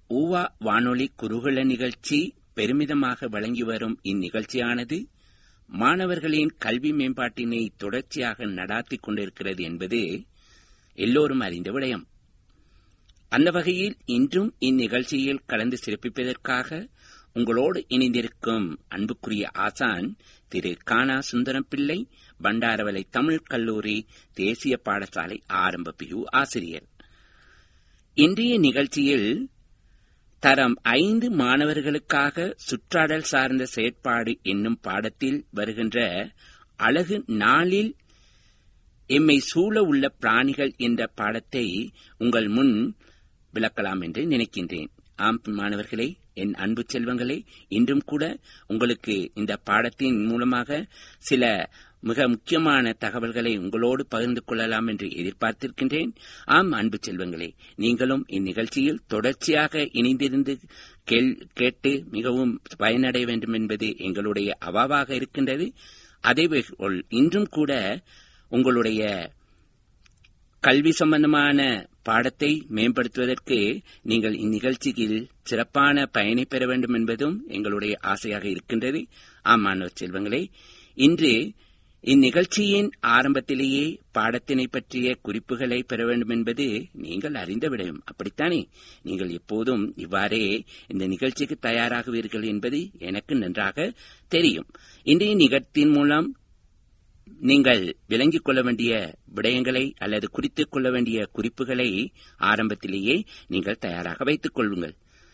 ஊவா வானொலி குருகுல நிகழ்ச்சி பெருமிதமாக வழங்கி வரும் இந்நிகழ்ச்சியானது மாணவர்களின் கல்வி மேம்பாட்டினை தொடர்ச்சியாக நடாத்திக் கொண்டிருக்கிறது என்பது எல்லோரும் அறிந்த விடயம் அந்த வகையில் இன்றும் இந்நிகழ்ச்சியில் கலந்து சிறப்பிப்பதற்காக உங்களோடு இணைந்திருக்கும் அன்புக்குரிய ஆசான் திரு கானா சுந்தரம் பிள்ளை பண்டாரவலை தமிழ் கல்லூரி தேசிய பாடசாலை ஆரம்ப பிரிவு ஆசிரியர் இன்றைய நிகழ்ச்சியில் தரம் ஐந்து மாணவர்களுக்காக சுற்றாடல் சார்ந்த செயற்பாடு என்னும் பாடத்தில் வருகின்ற அழகு நாளில் எம்மை சூழ உள்ள பிராணிகள் என்ற பாடத்தை உங்கள் முன் விளக்கலாம் என்று நினைக்கின்றேன் ஆம் மாணவர்களே என் அன்பு செல்வங்களே இன்றும் கூட உங்களுக்கு இந்த பாடத்தின் மூலமாக சில மிக முக்கியமான தகவல்களை உங்களோடு பகிர்ந்து கொள்ளலாம் என்று எதிர்பார்த்திருக்கின்றேன் ஆம் அன்பு செல்வங்களே நீங்களும் இந்நிகழ்ச்சியில் தொடர்ச்சியாக இணைந்திருந்து கேட்டு மிகவும் பயனடைய வேண்டும் என்பது எங்களுடைய அவாவாக இருக்கின்றது அதேபோல் இன்றும் கூட உங்களுடைய கல்வி சம்பந்தமான பாடத்தை மேம்படுத்துவதற்கு நீங்கள் இந்நிகழ்ச்சியில் சிறப்பான பயனை பெற வேண்டும் என்பதும் எங்களுடைய ஆசையாக இருக்கின்றது ஆம் மாணவர் செல்வங்களே இன்று இந்நிகழ்ச்சியின் ஆரம்பத்திலேயே பாடத்தினை பற்றிய குறிப்புகளை பெற வேண்டும் என்பது நீங்கள் அறிந்த விடயம் அப்படித்தானே நீங்கள் எப்போதும் இவ்வாறே இந்த நிகழ்ச்சிக்கு தயாராகுவீர்கள் என்பது எனக்கு நன்றாக தெரியும் இன்றைய நிகழ்ச்சியின் மூலம் நீங்கள் விளங்கிக் கொள்ள வேண்டிய விடயங்களை அல்லது குறித்துக் கொள்ள வேண்டிய குறிப்புகளை ஆரம்பத்திலேயே நீங்கள் தயாராக வைத்துக் கொள்ளுங்கள்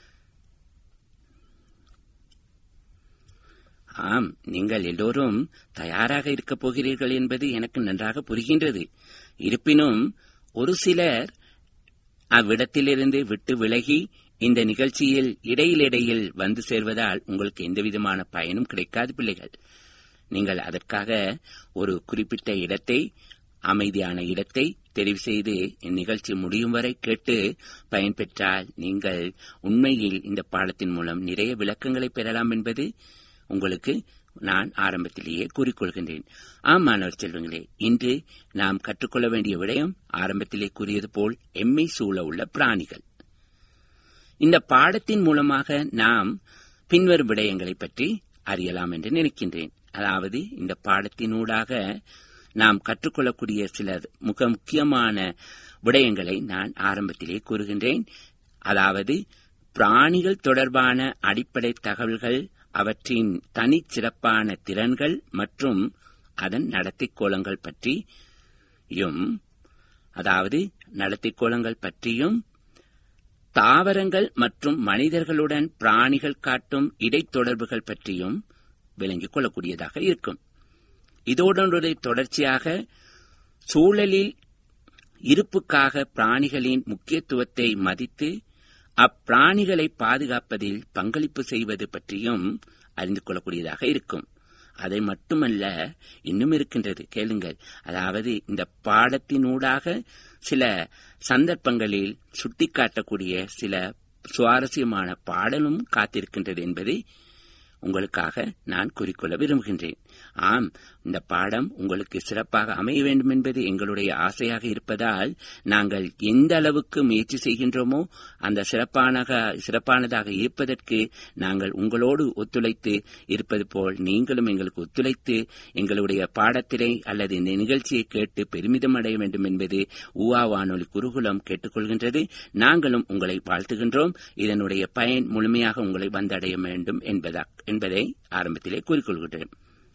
ஆம் நீங்கள் எல்லோரும் தயாராக இருக்கப் போகிறீர்கள் என்பது எனக்கு நன்றாக புரிகின்றது இருப்பினும் ஒரு சிலர் அவ்விடத்திலிருந்து விட்டு விலகி இந்த நிகழ்ச்சியில் இடையிலிடையில் வந்து சேர்வதால் உங்களுக்கு எந்தவிதமான பயனும் கிடைக்காது பிள்ளைகள் நீங்கள் அதற்காக ஒரு குறிப்பிட்ட இடத்தை அமைதியான இடத்தை தெரிவு செய்து இந்நிகழ்ச்சி முடியும் வரை கேட்டு பயன்பெற்றால் நீங்கள் உண்மையில் இந்த பாடத்தின் மூலம் நிறைய விளக்கங்களை பெறலாம் என்பது உங்களுக்கு நான் ஆரம்பத்திலேயே கூறிக்கொள்கின்றேன் ஆம் மாணவர் செல்வங்களே இன்று நாம் கற்றுக்கொள்ள வேண்டிய விடயம் ஆரம்பத்திலே கூறியது போல் எம்மை சூழ உள்ள பிராணிகள் இந்த பாடத்தின் மூலமாக நாம் பின்வரும் விடயங்களை பற்றி அறியலாம் என்று நினைக்கின்றேன் அதாவது இந்த பாடத்தினூடாக நாம் கற்றுக்கொள்ளக்கூடிய சில மிக முக்கியமான விடயங்களை நான் ஆரம்பத்திலே கூறுகின்றேன் அதாவது பிராணிகள் தொடர்பான அடிப்படை தகவல்கள் அவற்றின் தனிச்சிறப்பான திறன்கள் மற்றும் அதன் நடத்திக்கோலங்கள் பற்றியும் அதாவது நடத்திக்கோலங்கள் பற்றியும் தாவரங்கள் மற்றும் மனிதர்களுடன் பிராணிகள் காட்டும் இடைத்தொடர்புகள் பற்றியும் விளங்கிக் கொள்ளக்கூடியதாக இருக்கும் இதோடு தொடர்ச்சியாக சூழலில் இருப்புக்காக பிராணிகளின் முக்கியத்துவத்தை மதித்து அப்பிராணிகளை பாதுகாப்பதில் பங்களிப்பு செய்வது பற்றியும் அறிந்து கொள்ளக்கூடியதாக இருக்கும் அதை மட்டுமல்ல இன்னும் இருக்கின்றது கேளுங்கள் அதாவது இந்த பாடத்தினூடாக சில சந்தர்ப்பங்களில் சுட்டிக்காட்டக்கூடிய சில சுவாரஸ்யமான பாடலும் காத்திருக்கின்றது என்பதை உங்களுக்காக நான் கூறிக்கொள்ள விரும்புகின்றேன் ஆம் இந்த பாடம் உங்களுக்கு சிறப்பாக அமைய வேண்டும் என்பது எங்களுடைய ஆசையாக இருப்பதால் நாங்கள் எந்த அளவுக்கு முயற்சி செய்கின்றோமோ அந்த சிறப்பான சிறப்பானதாக இருப்பதற்கு நாங்கள் உங்களோடு ஒத்துழைத்து இருப்பது போல் நீங்களும் எங்களுக்கு ஒத்துழைத்து எங்களுடைய பாடத்திலே அல்லது இந்த நிகழ்ச்சியை கேட்டு பெருமிதம் அடைய வேண்டும் என்பது ஊவா வானொலி குருகுலம் கேட்டுக்கொள்கின்றது நாங்களும் உங்களை வாழ்த்துகின்றோம் இதனுடைய பயன் முழுமையாக உங்களை வந்தடைய வேண்டும் என்பதா என்பதை ஆரம்பத்திலே கூறிக்கொள்கின்றேன்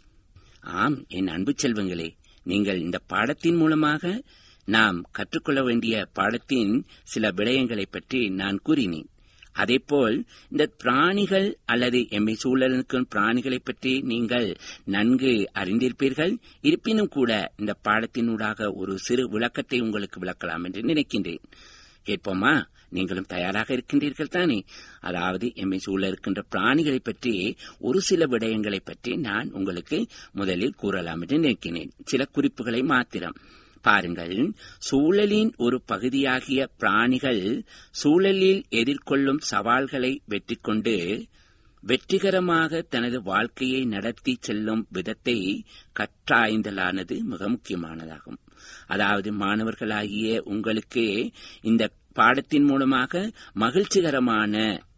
ஆம் என் அன்பு செல்வங்களே நீங்கள் இந்த பாடத்தின் மூலமாக நாம் கற்றுக்கொள்ள வேண்டிய பாடத்தின் சில விடயங்களை பற்றி நான் கூறினேன் அதேபோல் இந்த பிராணிகள் அல்லது எம்மை சூழலுக்கும் பிராணிகளை பற்றி நீங்கள் நன்கு அறிந்திருப்பீர்கள் இருப்பினும் கூட இந்த பாடத்தினூடாக ஒரு சிறு விளக்கத்தை உங்களுக்கு விளக்கலாம் என்று நினைக்கின்றேன் கேட்போமா நீங்களும் தயாராக இருக்கின்றீர்கள் தானே அதாவது எம்மை சூழ இருக்கின்ற பிராணிகளை பற்றி ஒரு சில விடயங்களை பற்றி நான் உங்களுக்கு முதலில் கூறலாம் என்று நினைக்கிறேன் சில குறிப்புகளை மாத்திரம் பாருங்கள் சூழலின் ஒரு பகுதியாகிய பிராணிகள் சூழலில் எதிர்கொள்ளும் சவால்களை வெற்றி கொண்டு வெற்றிகரமாக தனது வாழ்க்கையை நடத்தி செல்லும் விதத்தை கற்றாய்ந்தலானது மிக முக்கியமானதாகும் அதாவது மாணவர்களாகிய உங்களுக்கு இந்த பாடத்தின் மூலமாக மகிழ்ச்சிகரமான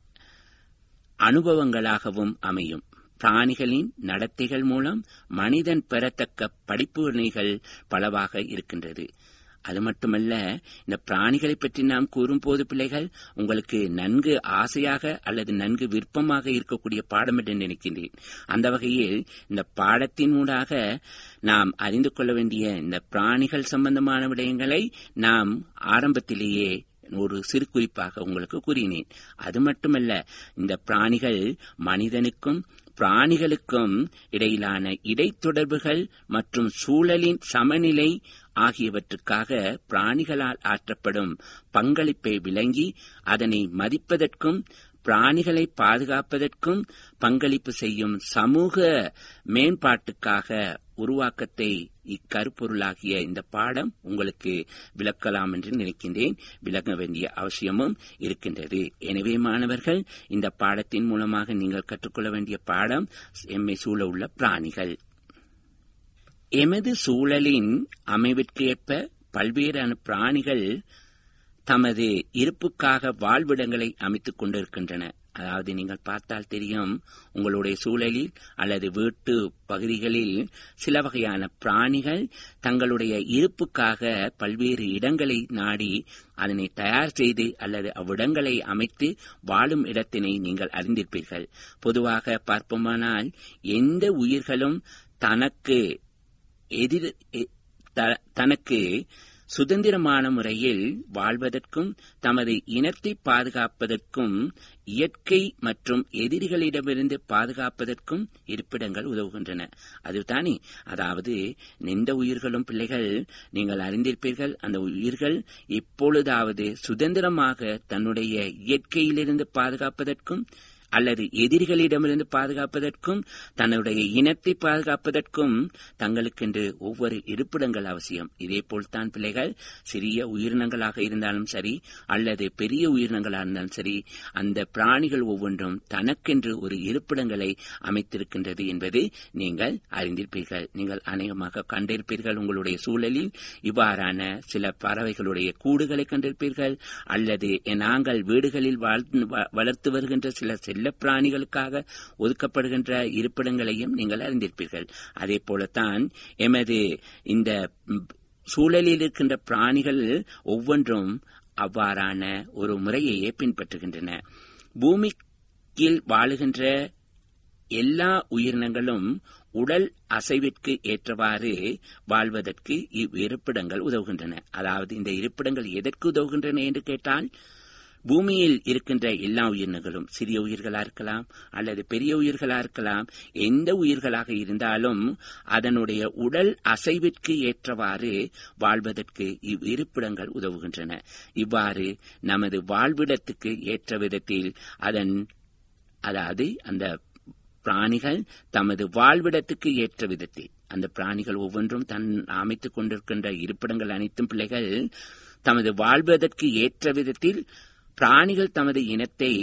அனுபவங்களாகவும் அமையும் பிராணிகளின் நடத்தைகள் மூலம் மனிதன் பெறத்தக்க படிப்புகள் பலவாக இருக்கின்றது அது மட்டுமல்ல இந்த பிராணிகளை பற்றி நாம் கூறும்போது பிள்ளைகள் உங்களுக்கு நன்கு ஆசையாக அல்லது நன்கு விருப்பமாக இருக்கக்கூடிய பாடம் என்று நினைக்கின்றேன் அந்த வகையில் இந்த பாடத்தின் ஊடாக நாம் அறிந்து கொள்ள வேண்டிய இந்த பிராணிகள் சம்பந்தமான விடயங்களை நாம் ஆரம்பத்திலேயே ஒரு சிறு குறிப்பாக உங்களுக்கு கூறினேன் அது மட்டுமல்ல இந்த பிராணிகள் மனிதனுக்கும் பிராணிகளுக்கும் இடையிலான இடைத்தொடர்புகள் மற்றும் சூழலின் சமநிலை ஆகியவற்றுக்காக பிராணிகளால் ஆற்றப்படும் பங்களிப்பை விளங்கி அதனை மதிப்பதற்கும் பிராணிகளை பாதுகாப்பதற்கும் பங்களிப்பு செய்யும் சமூக மேம்பாட்டுக்காக உருவாக்கத்தை இக்கருப்பொருளாகிய இந்த பாடம் உங்களுக்கு விளக்கலாம் என்று நினைக்கின்றேன் விளக்க வேண்டிய அவசியமும் இருக்கின்றது எனவே மாணவர்கள் இந்த பாடத்தின் மூலமாக நீங்கள் கற்றுக்கொள்ள வேண்டிய பாடம் எம்மை சூழ உள்ள பிராணிகள் எமது சூழலின் அமைவிற்கேற்ப பல்வேறான பிராணிகள் தமது இருப்புக்காக வாழ்விடங்களை அமைத்துக் கொண்டிருக்கின்றன அதாவது நீங்கள் பார்த்தால் தெரியும் உங்களுடைய சூழலில் அல்லது வீட்டு பகுதிகளில் சில வகையான பிராணிகள் தங்களுடைய இருப்புக்காக பல்வேறு இடங்களை நாடி அதனை தயார் செய்து அல்லது அவ்விடங்களை அமைத்து வாழும் இடத்தினை நீங்கள் அறிந்திருப்பீர்கள் பொதுவாக பார்ப்போமானால் எந்த உயிர்களும் தனக்கு எதிர் தனக்கு சுதந்திரமான முறையில் வாழ்வதற்கும் தமது இனத்தை பாதுகாப்பதற்கும் இயற்கை மற்றும் எதிரிகளிடமிருந்து பாதுகாப்பதற்கும் இருப்பிடங்கள் உதவுகின்றன அதுதானே அதாவது எந்த உயிர்களும் பிள்ளைகள் நீங்கள் அறிந்திருப்பீர்கள் அந்த உயிர்கள் எப்பொழுதாவது சுதந்திரமாக தன்னுடைய இயற்கையிலிருந்து பாதுகாப்பதற்கும் அல்லது எதிரிகளிடமிருந்து பாதுகாப்பதற்கும் தன்னுடைய இனத்தை பாதுகாப்பதற்கும் தங்களுக்கென்று ஒவ்வொரு இருப்பிடங்கள் அவசியம் இதேபோல் தான் பிள்ளைகள் சிறிய உயிரினங்களாக இருந்தாலும் சரி அல்லது பெரிய உயிரினங்களாக இருந்தாலும் சரி அந்த பிராணிகள் ஒவ்வொன்றும் தனக்கென்று ஒரு இருப்பிடங்களை அமைத்திருக்கின்றது என்பது நீங்கள் அறிந்திருப்பீர்கள் நீங்கள் அநேகமாக கண்டிருப்பீர்கள் உங்களுடைய சூழலில் இவ்வாறான சில பறவைகளுடைய கூடுகளை கண்டிருப்பீர்கள் அல்லது நாங்கள் வீடுகளில் வளர்த்து வருகின்ற சில செல்ல பிராணிகளுக்காக ஒதுக்கப்படுகின்ற இருப்பிடங்களையும் நீங்கள் அறிந்திருப்பீர்கள் அதே போலத்தான் எமது இந்த சூழலில் இருக்கின்ற பிராணிகள் ஒவ்வொன்றும் அவ்வாறான ஒரு முறையையே பின்பற்றுகின்றன பூமியில் வாழுகின்ற எல்லா உயிரினங்களும் உடல் அசைவிற்கு ஏற்றவாறு வாழ்வதற்கு இவ்விருப்பிடங்கள் உதவுகின்றன அதாவது இந்த இருப்பிடங்கள் எதற்கு உதவுகின்றன என்று கேட்டால் பூமியில் இருக்கின்ற எல்லா உயிரினங்களும் சிறிய உயிர்களா இருக்கலாம் அல்லது பெரிய உயிர்களா இருக்கலாம் எந்த உயிர்களாக இருந்தாலும் அதனுடைய உடல் அசைவிற்கு ஏற்றவாறு வாழ்வதற்கு இவ்விருப்பிடங்கள் உதவுகின்றன இவ்வாறு நமது வாழ்விடத்துக்கு ஏற்ற விதத்தில் அதன் அதாவது அந்த பிராணிகள் தமது வாழ்விடத்துக்கு ஏற்ற விதத்தில் அந்த பிராணிகள் ஒவ்வொன்றும் தன் அமைத்துக் கொண்டிருக்கின்ற இருப்பிடங்கள் அனைத்தும் பிள்ளைகள் தமது வாழ்வதற்கு ஏற்ற விதத்தில் பிராணிகள் தமது இனத்தை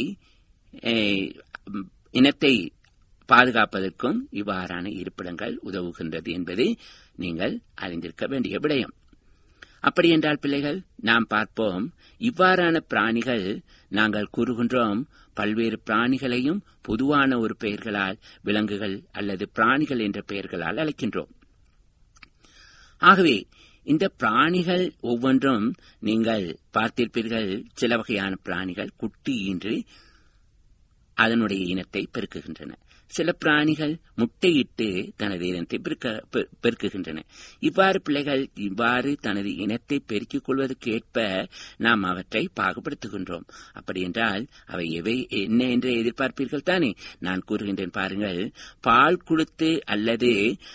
இனத்தை பாதுகாப்பதற்கும் இவ்வாறான இருப்பிடங்கள் உதவுகின்றது என்பது நீங்கள் அறிந்திருக்க வேண்டிய விடயம் அப்படி என்றால் பிள்ளைகள் நாம் பார்ப்போம் இவ்வாறான பிராணிகள் நாங்கள் கூறுகின்றோம் பல்வேறு பிராணிகளையும் பொதுவான ஒரு பெயர்களால் விலங்குகள் அல்லது பிராணிகள் என்ற பெயர்களால் அழைக்கின்றோம் ஆகவே இந்த பிராணிகள் ஒவ்வொன்றும் நீங்கள் பார்த்திருப்பீர்கள் சில வகையான பிராணிகள் குட்டி ஈன்று அதனுடைய இனத்தை பெருக்குகின்றன சில பிராணிகள் முட்டையிட்டு தனது இனத்தை பெருக்குகின்றன இவ்வாறு பிள்ளைகள் இவ்வாறு தனது இனத்தை பெருக்கிக் கொள்வதற்கு ஏற்ப நாம் அவற்றை பாகுபடுத்துகின்றோம் அப்படி என்றால் அவை எவை என்ன என்று எதிர்பார்ப்பீர்கள் தானே நான் கூறுகின்றேன் பாருங்கள் பால் கொடுத்து அல்லது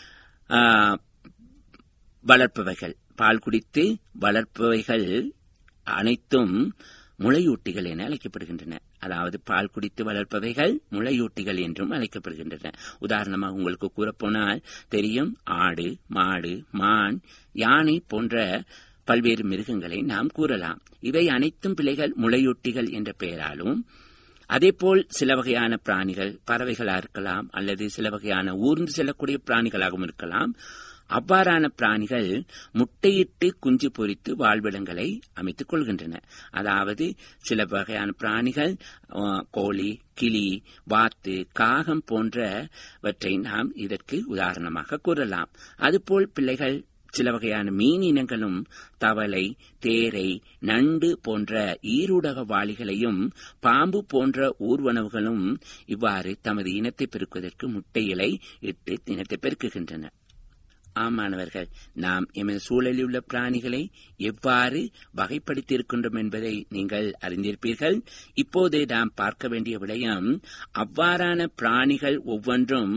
வளர்ப்பவைகள் பால் குடித்து வளர்ப்பவைகள் அனைத்தும் முளையூட்டிகள் என அழைக்கப்படுகின்றன அதாவது பால் குடித்து வளர்ப்பவைகள் முளையூட்டிகள் என்றும் அழைக்கப்படுகின்றன உதாரணமாக உங்களுக்கு கூறப்போனால் தெரியும் ஆடு மாடு மான் யானை போன்ற பல்வேறு மிருகங்களை நாம் கூறலாம் இவை அனைத்தும் பிள்ளைகள் முளையூட்டிகள் என்ற பெயராலும் அதேபோல் சில வகையான பிராணிகள் பறவைகளா இருக்கலாம் அல்லது சில வகையான ஊர்ந்து செல்லக்கூடிய பிராணிகளாகவும் இருக்கலாம் அவ்வாறான பிராணிகள் முட்டையிட்டு குஞ்சு பொரித்து வாழ்விடங்களை அமைத்துக் கொள்கின்றன அதாவது சில வகையான பிராணிகள் அஹ், கோழி கிளி வாத்து காகம் போன்றவற்றை நாம் இதற்கு உதாரணமாக கூறலாம் அதுபோல் பிள்ளைகள் சில வகையான மீன் இனங்களும் தவளை தேரை நண்டு போன்ற ஈருடக வாளிகளையும் பாம்பு போன்ற ஊர்வனவுகளும் இவ்வாறு தமது இனத்தை பெருக்குவதற்கு முட்டைகளை இட்டு இனத்தை பெருக்குகின்றன ஆமானவர்கள் நாம் எமது சூழலில் உள்ள பிராணிகளை எவ்வாறு வகைப்படுத்தியிருக்கின்றோம் என்பதை நீங்கள் அறிந்திருப்பீர்கள் இப்போது நாம் பார்க்க வேண்டிய விடயம் அவ்வாறான பிராணிகள் ஒவ்வொன்றும்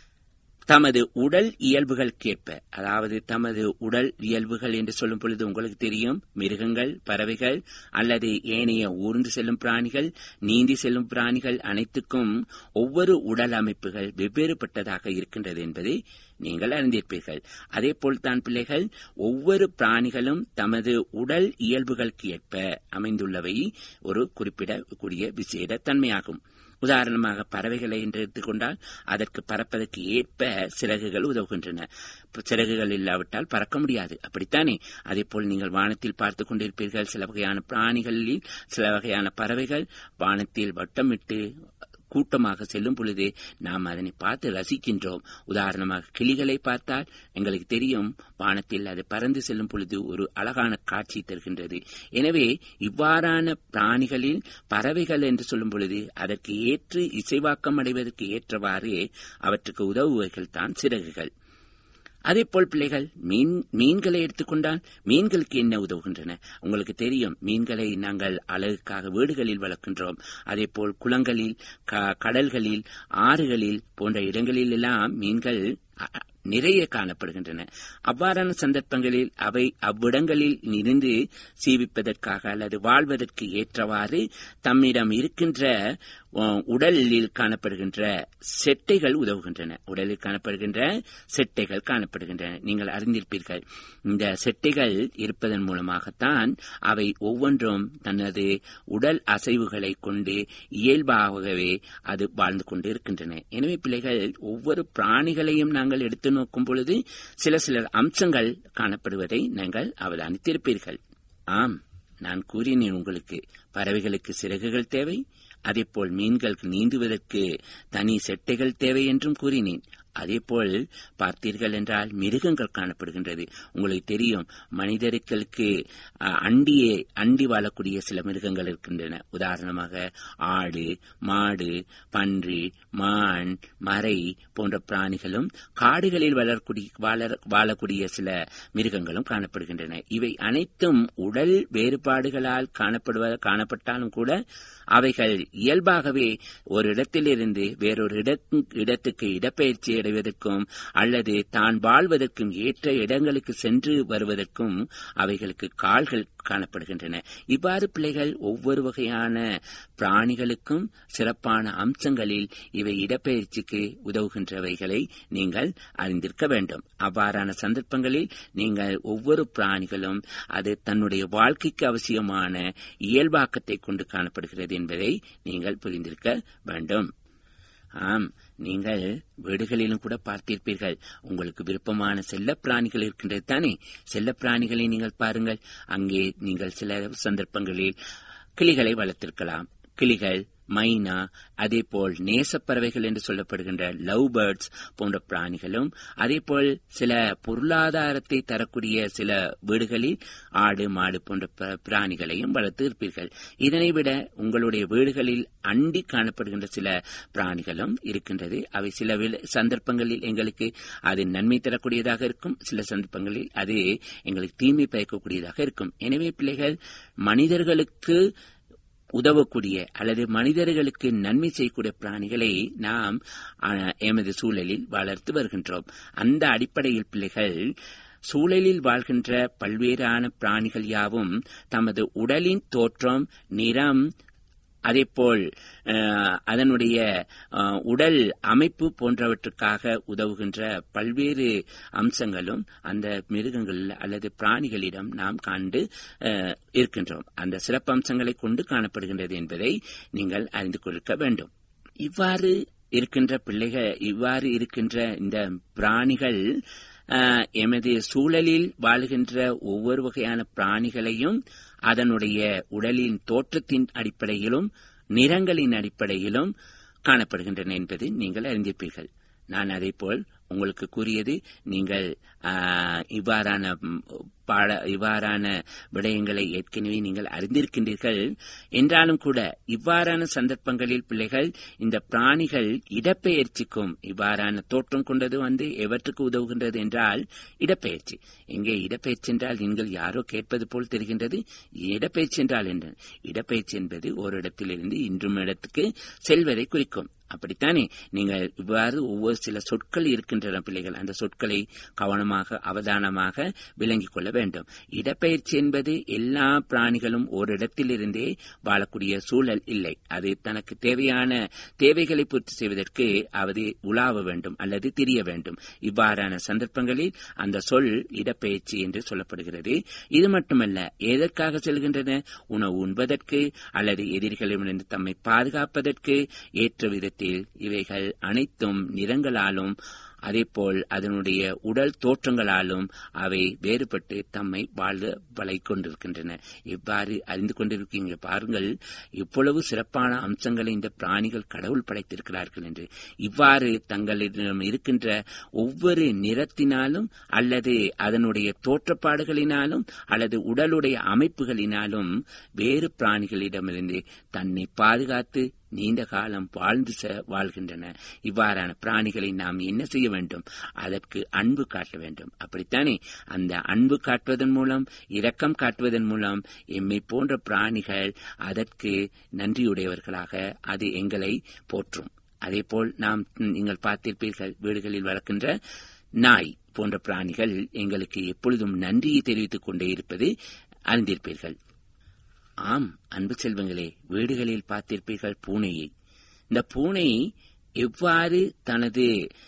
தமது உடல் இயல்புகளுக்கேற்ப அதாவது தமது உடல் இயல்புகள் என்று சொல்லும் பொழுது உங்களுக்கு தெரியும் மிருகங்கள் பறவைகள் அல்லது ஏனைய ஊர்ந்து செல்லும் பிராணிகள் நீந்தி செல்லும் பிராணிகள் அனைத்துக்கும் ஒவ்வொரு உடல் அமைப்புகள் வெவ்வேறுபட்டதாக இருக்கின்றது என்பதை நீங்கள் அறிந்திருப்பீர்கள் அதே போல்தான் பிள்ளைகள் ஒவ்வொரு பிராணிகளும் தமது உடல் இயல்புகளுக்கு ஏற்ப அமைந்துள்ளவை ஒரு குறிப்பிடக்கூடிய விசேட தன்மையாகும் உதாரணமாக பறவைகளை என்று எடுத்துக்கொண்டால் அதற்கு பறப்பதற்கு ஏற்ப சிறகுகள் உதவுகின்றன இப்ப சிறகுகள் இல்லாவிட்டால் பறக்க முடியாது அப்படித்தானே அதே போல் நீங்கள் வானத்தில் பார்த்துக் கொண்டிருப்பீர்கள் சில வகையான பிராணிகளில் சில வகையான பறவைகள் வானத்தில் வட்டமிட்டு கூட்டமாக செல்லும் பொழுது நாம் அதனை பார்த்து ரசிக்கின்றோம் உதாரணமாக கிளிகளை பார்த்தால் எங்களுக்கு தெரியும் வானத்தில் அது பறந்து செல்லும் பொழுது ஒரு அழகான காட்சி தருகின்றது எனவே இவ்வாறான பிராணிகளில் பறவைகள் என்று சொல்லும் பொழுது அதற்கு ஏற்று இசைவாக்கம் அடைவதற்கு ஏற்றவாறு அவற்றுக்கு உதவுவர்கள் தான் சிறகுகள் அதேபோல் பிள்ளைகள் மீன் மீன்களை எடுத்துக்கொண்டால் மீன்களுக்கு என்ன உதவுகின்றன உங்களுக்கு தெரியும் மீன்களை நாங்கள் அழகுக்காக வீடுகளில் வளர்க்கின்றோம் அதேபோல் குளங்களில் க- கடல்களில் ஆறுகளில் போன்ற இடங்களில் எல்லாம் மீன்கள் அ- அ- நிறைய காணப்படுகின்றன அவ்வாறான சந்தர்ப்பங்களில் அவை அவ்விடங்களில் இருந்து சீவிப்பதற்காக அல்லது வாழ்வதற்கு ஏற்றவாறு தம்மிடம் இருக்கின்ற அஹ், உடலில் காணப்படுகின்ற செட்டைகள் உதவுகின்றன உடலில் காணப்படுகின்ற செட்டைகள் காணப்படுகின்றன நீங்கள் அறிந்திருப்பீர்கள் இந்த செட்டைகள் இருப்பதன் மூலமாகத்தான் அவை ஒவ்வொன்றும் தனது உடல் அசைவுகளை கொண்டு இயல்பாகவே அது வாழ்ந்து கொண்டு இருக்கின்றன எனவே பிள்ளைகள் ஒவ்வொரு பிராணிகளையும் நாங்கள் எடுத்து நோக்கும் பொழுது சில சில அம்சங்கள் காணப்படுவதை நீங்கள் அவதானித்திருப்பீர்கள் ஆம் நான் கூறினேன் உங்களுக்கு பறவைகளுக்கு சிறகுகள் தேவை அதேபோல் மீன்களுக்கு நீந்துவதற்கு தனி செட்டைகள் தேவை என்றும் கூறினேன் அதேபோல் பார்த்தீர்கள் என்றால் மிருகங்கள் காணப்படுகின்றது உங்களுக்கு தெரியும் மனிதர்களுக்கு அஹ், அண்டியே அண்டி வாழக்கூடிய சில மிருகங்கள் இருக்கின்றன உதாரணமாக ஆடு மாடு பன்றி மான் மறை போன்ற பிராணிகளும் காடுகளில் வளரக்கூடிய வாழ- வாழக்கூடிய சில மிருகங்களும் காணப்படுகின்றன இவை அனைத்தும் உடல் வேறுபாடுகளால் காணப்படுவ காணப்பட்டாலும் கூட அவைகள் இயல்பாகவே ஒரு இடத்திலிருந்து வேறொரு இடத்து- இடத்துக்கு இடப்பெயர்ச்சி அடைவதற்கும் அல்லது தான் வாழ்வதற்கும் ஏற்ற இடங்களுக்கு சென்று வருவதற்கும் அவைகளுக்கு கால்கள் காணப்படுகின்றன இவ்வாறு பிள்ளைகள் ஒவ்வொரு வகையான பிராணிகளுக்கும் சிறப்பான அம்சங்களில் இவை இடப்பெயர்ச்சிக்கு உதவுகின்றவைகளை நீங்கள் அறிந்திருக்க வேண்டும் அவ்வாறான சந்தர்ப்பங்களில் நீங்கள் ஒவ்வொரு பிராணிகளும் அது தன்னுடைய வாழ்க்கைக்கு அவசியமான இயல்பாக்கத்தை கொண்டு காணப்படுகிறது என்பதை நீங்கள் புரிந்திருக்க வேண்டும் ஆம் நீங்கள் வீடுகளிலும் கூட பார்த்திருப்பீர்கள் உங்களுக்கு விருப்பமான செல்லப் பிராணிகள் இருக்கின்றது தானே செல்லப் பிராணிகளை நீங்கள் பாருங்கள் அங்கே நீங்கள் சில சந்தர்ப்பங்களில் கிளிகளை வளர்த்திருக்கலாம் கிளிகள் மைனா அதேபோல் நேசப்பறவைகள் என்று சொல்லப்படுகின்ற லவ் பேர்ட்ஸ் போன்ற பிராணிகளும் அதேபோல் சில பொருளாதாரத்தை தரக்கூடிய சில வீடுகளில் ஆடு மாடு போன்ற ப- பிராணிகளையும் வளர்த்து இருப்பீர்கள் இதனை விட உங்களுடைய வீடுகளில் அண்டி காணப்படுகின்ற சில பிராணிகளும் இருக்கின்றது அவை சில வேளை- சந்தர்ப்பங்களில் எங்களுக்கு அது நன்மை தரக்கூடியதாக இருக்கும் சில சந்தர்ப்பங்களில் அது எங்களுக்கு தீமை பயக்கக்கூடியதாக இருக்கும் எனவே பிள்ளைகள் மனிதர்களுக்கு உதவக்கூடிய அல்லது மனிதர்களுக்கு நன்மை செய்யக்கூடிய பிராணிகளை நாம் ஆ, எமது சூழலில் வளர்த்து வருகின்றோம் அந்த அடிப்படையில் பிள்ளைகள் சூழலில் வாழ்கின்ற பல்வேறான பிராணிகள் யாவும் தமது உடலின் தோற்றம் நிறம் அதேபோல் அஹ், அதனுடைய அஹ், உடல் அமைப்பு போன்றவற்றுக்காக உதவுகின்ற பல்வேறு அம்சங்களும் அந்த மிருகங்கள் அல்லது பிராணிகளிடம் நாம் கண்டு அஹ், இருக்கின்றோம் அந்த சிறப்பு அம்சங்களை கொண்டு காணப்படுகின்றது என்பதை நீங்கள் அறிந்து கொள்ள வேண்டும் இவ்வாறு இருக்கின்ற பிள்ளைகள் இவ்வாறு இருக்கின்ற இந்த பிராணிகள் அஹ், எமது சூழலில் வாழ்கின்ற ஒவ்வொரு வகையான பிராணிகளையும் அதனுடைய உடலின் தோற்றத்தின் அடிப்படையிலும் நிறங்களின் அடிப்படையிலும் காணப்படுகின்றன என்பது நீங்கள் அறிந்திருப்பீர்கள் நான் அதேபோல் உங்களுக்கு கூறியது நீங்கள் ஆ, இவ்வாறான ம், பாட இவ்வாறான விடயங்களை ஏற்கனவே நீங்கள் அறிந்திருக்கின்றீர்கள் என்றாலும் கூட இவ்வாறான சந்தர்ப்பங்களில் பிள்ளைகள் இந்த பிராணிகள் இடப்பெயர்ச்சிக்கும் இவ்வாறான தோற்றம் கொண்டது வந்து எவற்றுக்கு உதவுகின்றது என்றால் இடப்பெயர்ச்சி இங்கே இடப்பெயர்ச்சி என்றால் நீங்கள் யாரோ கேட்பது போல் தெரிகின்றது இடப்பெயர்ச்சி என்றால் என்ன இடப்பெயர்ச்சி என்பது ஒரு இடத்திலிருந்து இன்றும் இடத்துக்கு செல்வதை குறிக்கும் அப்படித்தானே நீங்கள் இவ்வாறு ஒவ்வொரு சில சொற்கள் இருக்கின்றன பிள்ளைகள் அந்த சொற்களை கவனமாக அவதானமாக விளங்கிக் கொள்ள வேண்டும் இடப்பெயர்ச்சி என்பது எல்லா பிராணிகளும் ஒரு இடத்திலிருந்தே வாழக்கூடிய சூழல் இல்லை அது தனக்கு தேவையான தேவைகளை பூர்த்தி செய்வதற்கு அது உலாவ வேண்டும் அல்லது திரிய வேண்டும் இவ்வாறான சந்தர்ப்பங்களில் அந்த சொல் இடப்பெயர்ச்சி என்று சொல்லப்படுகிறது இது மட்டுமல்ல எதற்காக செல்கின்றன உணவு உண்பதற்கு அல்லது எதிரிகளிடமிருந்து தம்மை பாதுகாப்பதற்கு ஏற்ற விதத்தில் இவைகள் அனைத்தும் நிறங்களாலும் அதேபோல் அதனுடைய உடல் தோற்றங்களாலும் அவை வேறுபட்டு தம்மை வாழ வளை கொண்டிருக்கின்றன இவ்வாறு அறிந்து கொண்டிருக்கீங்க பாருங்கள் இவ்வளவு சிறப்பான அம்சங்களை இந்த பிராணிகள் கடவுள் படைத்திருக்கிறார்கள் என்று இவ்வாறு தங்களிடம் இருக்கின்ற ஒவ்வொரு நிறத்தினாலும் அல்லது அதனுடைய தோற்றப்பாடுகளினாலும் அல்லது உடலுடைய அமைப்புகளினாலும் வேறு பிராணிகளிடமிருந்து தன்னை பாதுகாத்து நீண்ட காலம் வாழ்ந்து ச- வாழ்கின்றன இவ்வாறான பிராணிகளை நாம் என்ன செய்ய வேண்டும் அதற்கு அன்பு காட்ட வேண்டும் அப்படித்தானே அந்த அன்பு காட்டுவதன் மூலம் இரக்கம் காட்டுவதன் மூலம் எம்மை போன்ற பிராணிகள் அதற்கு நன்றியுடையவர்களாக அது எங்களை போற்றும் அதேபோல் நாம் ம், நீங்கள் பார்த்திருப்பீர்கள் வீடுகளில் வளர்க்கின்ற நாய் போன்ற பிராணிகள் எங்களுக்கு எப்பொழுதும் நன்றியை தெரிவித்துக் கொண்டே இருப்பது அறிந்திருப்பீர்கள் ஆம் அன்பு செல்வங்களே வீடுகளில் பார்த்திருப்பீர்கள் பூனையை இந்த பூனை எவ்வாறு தனது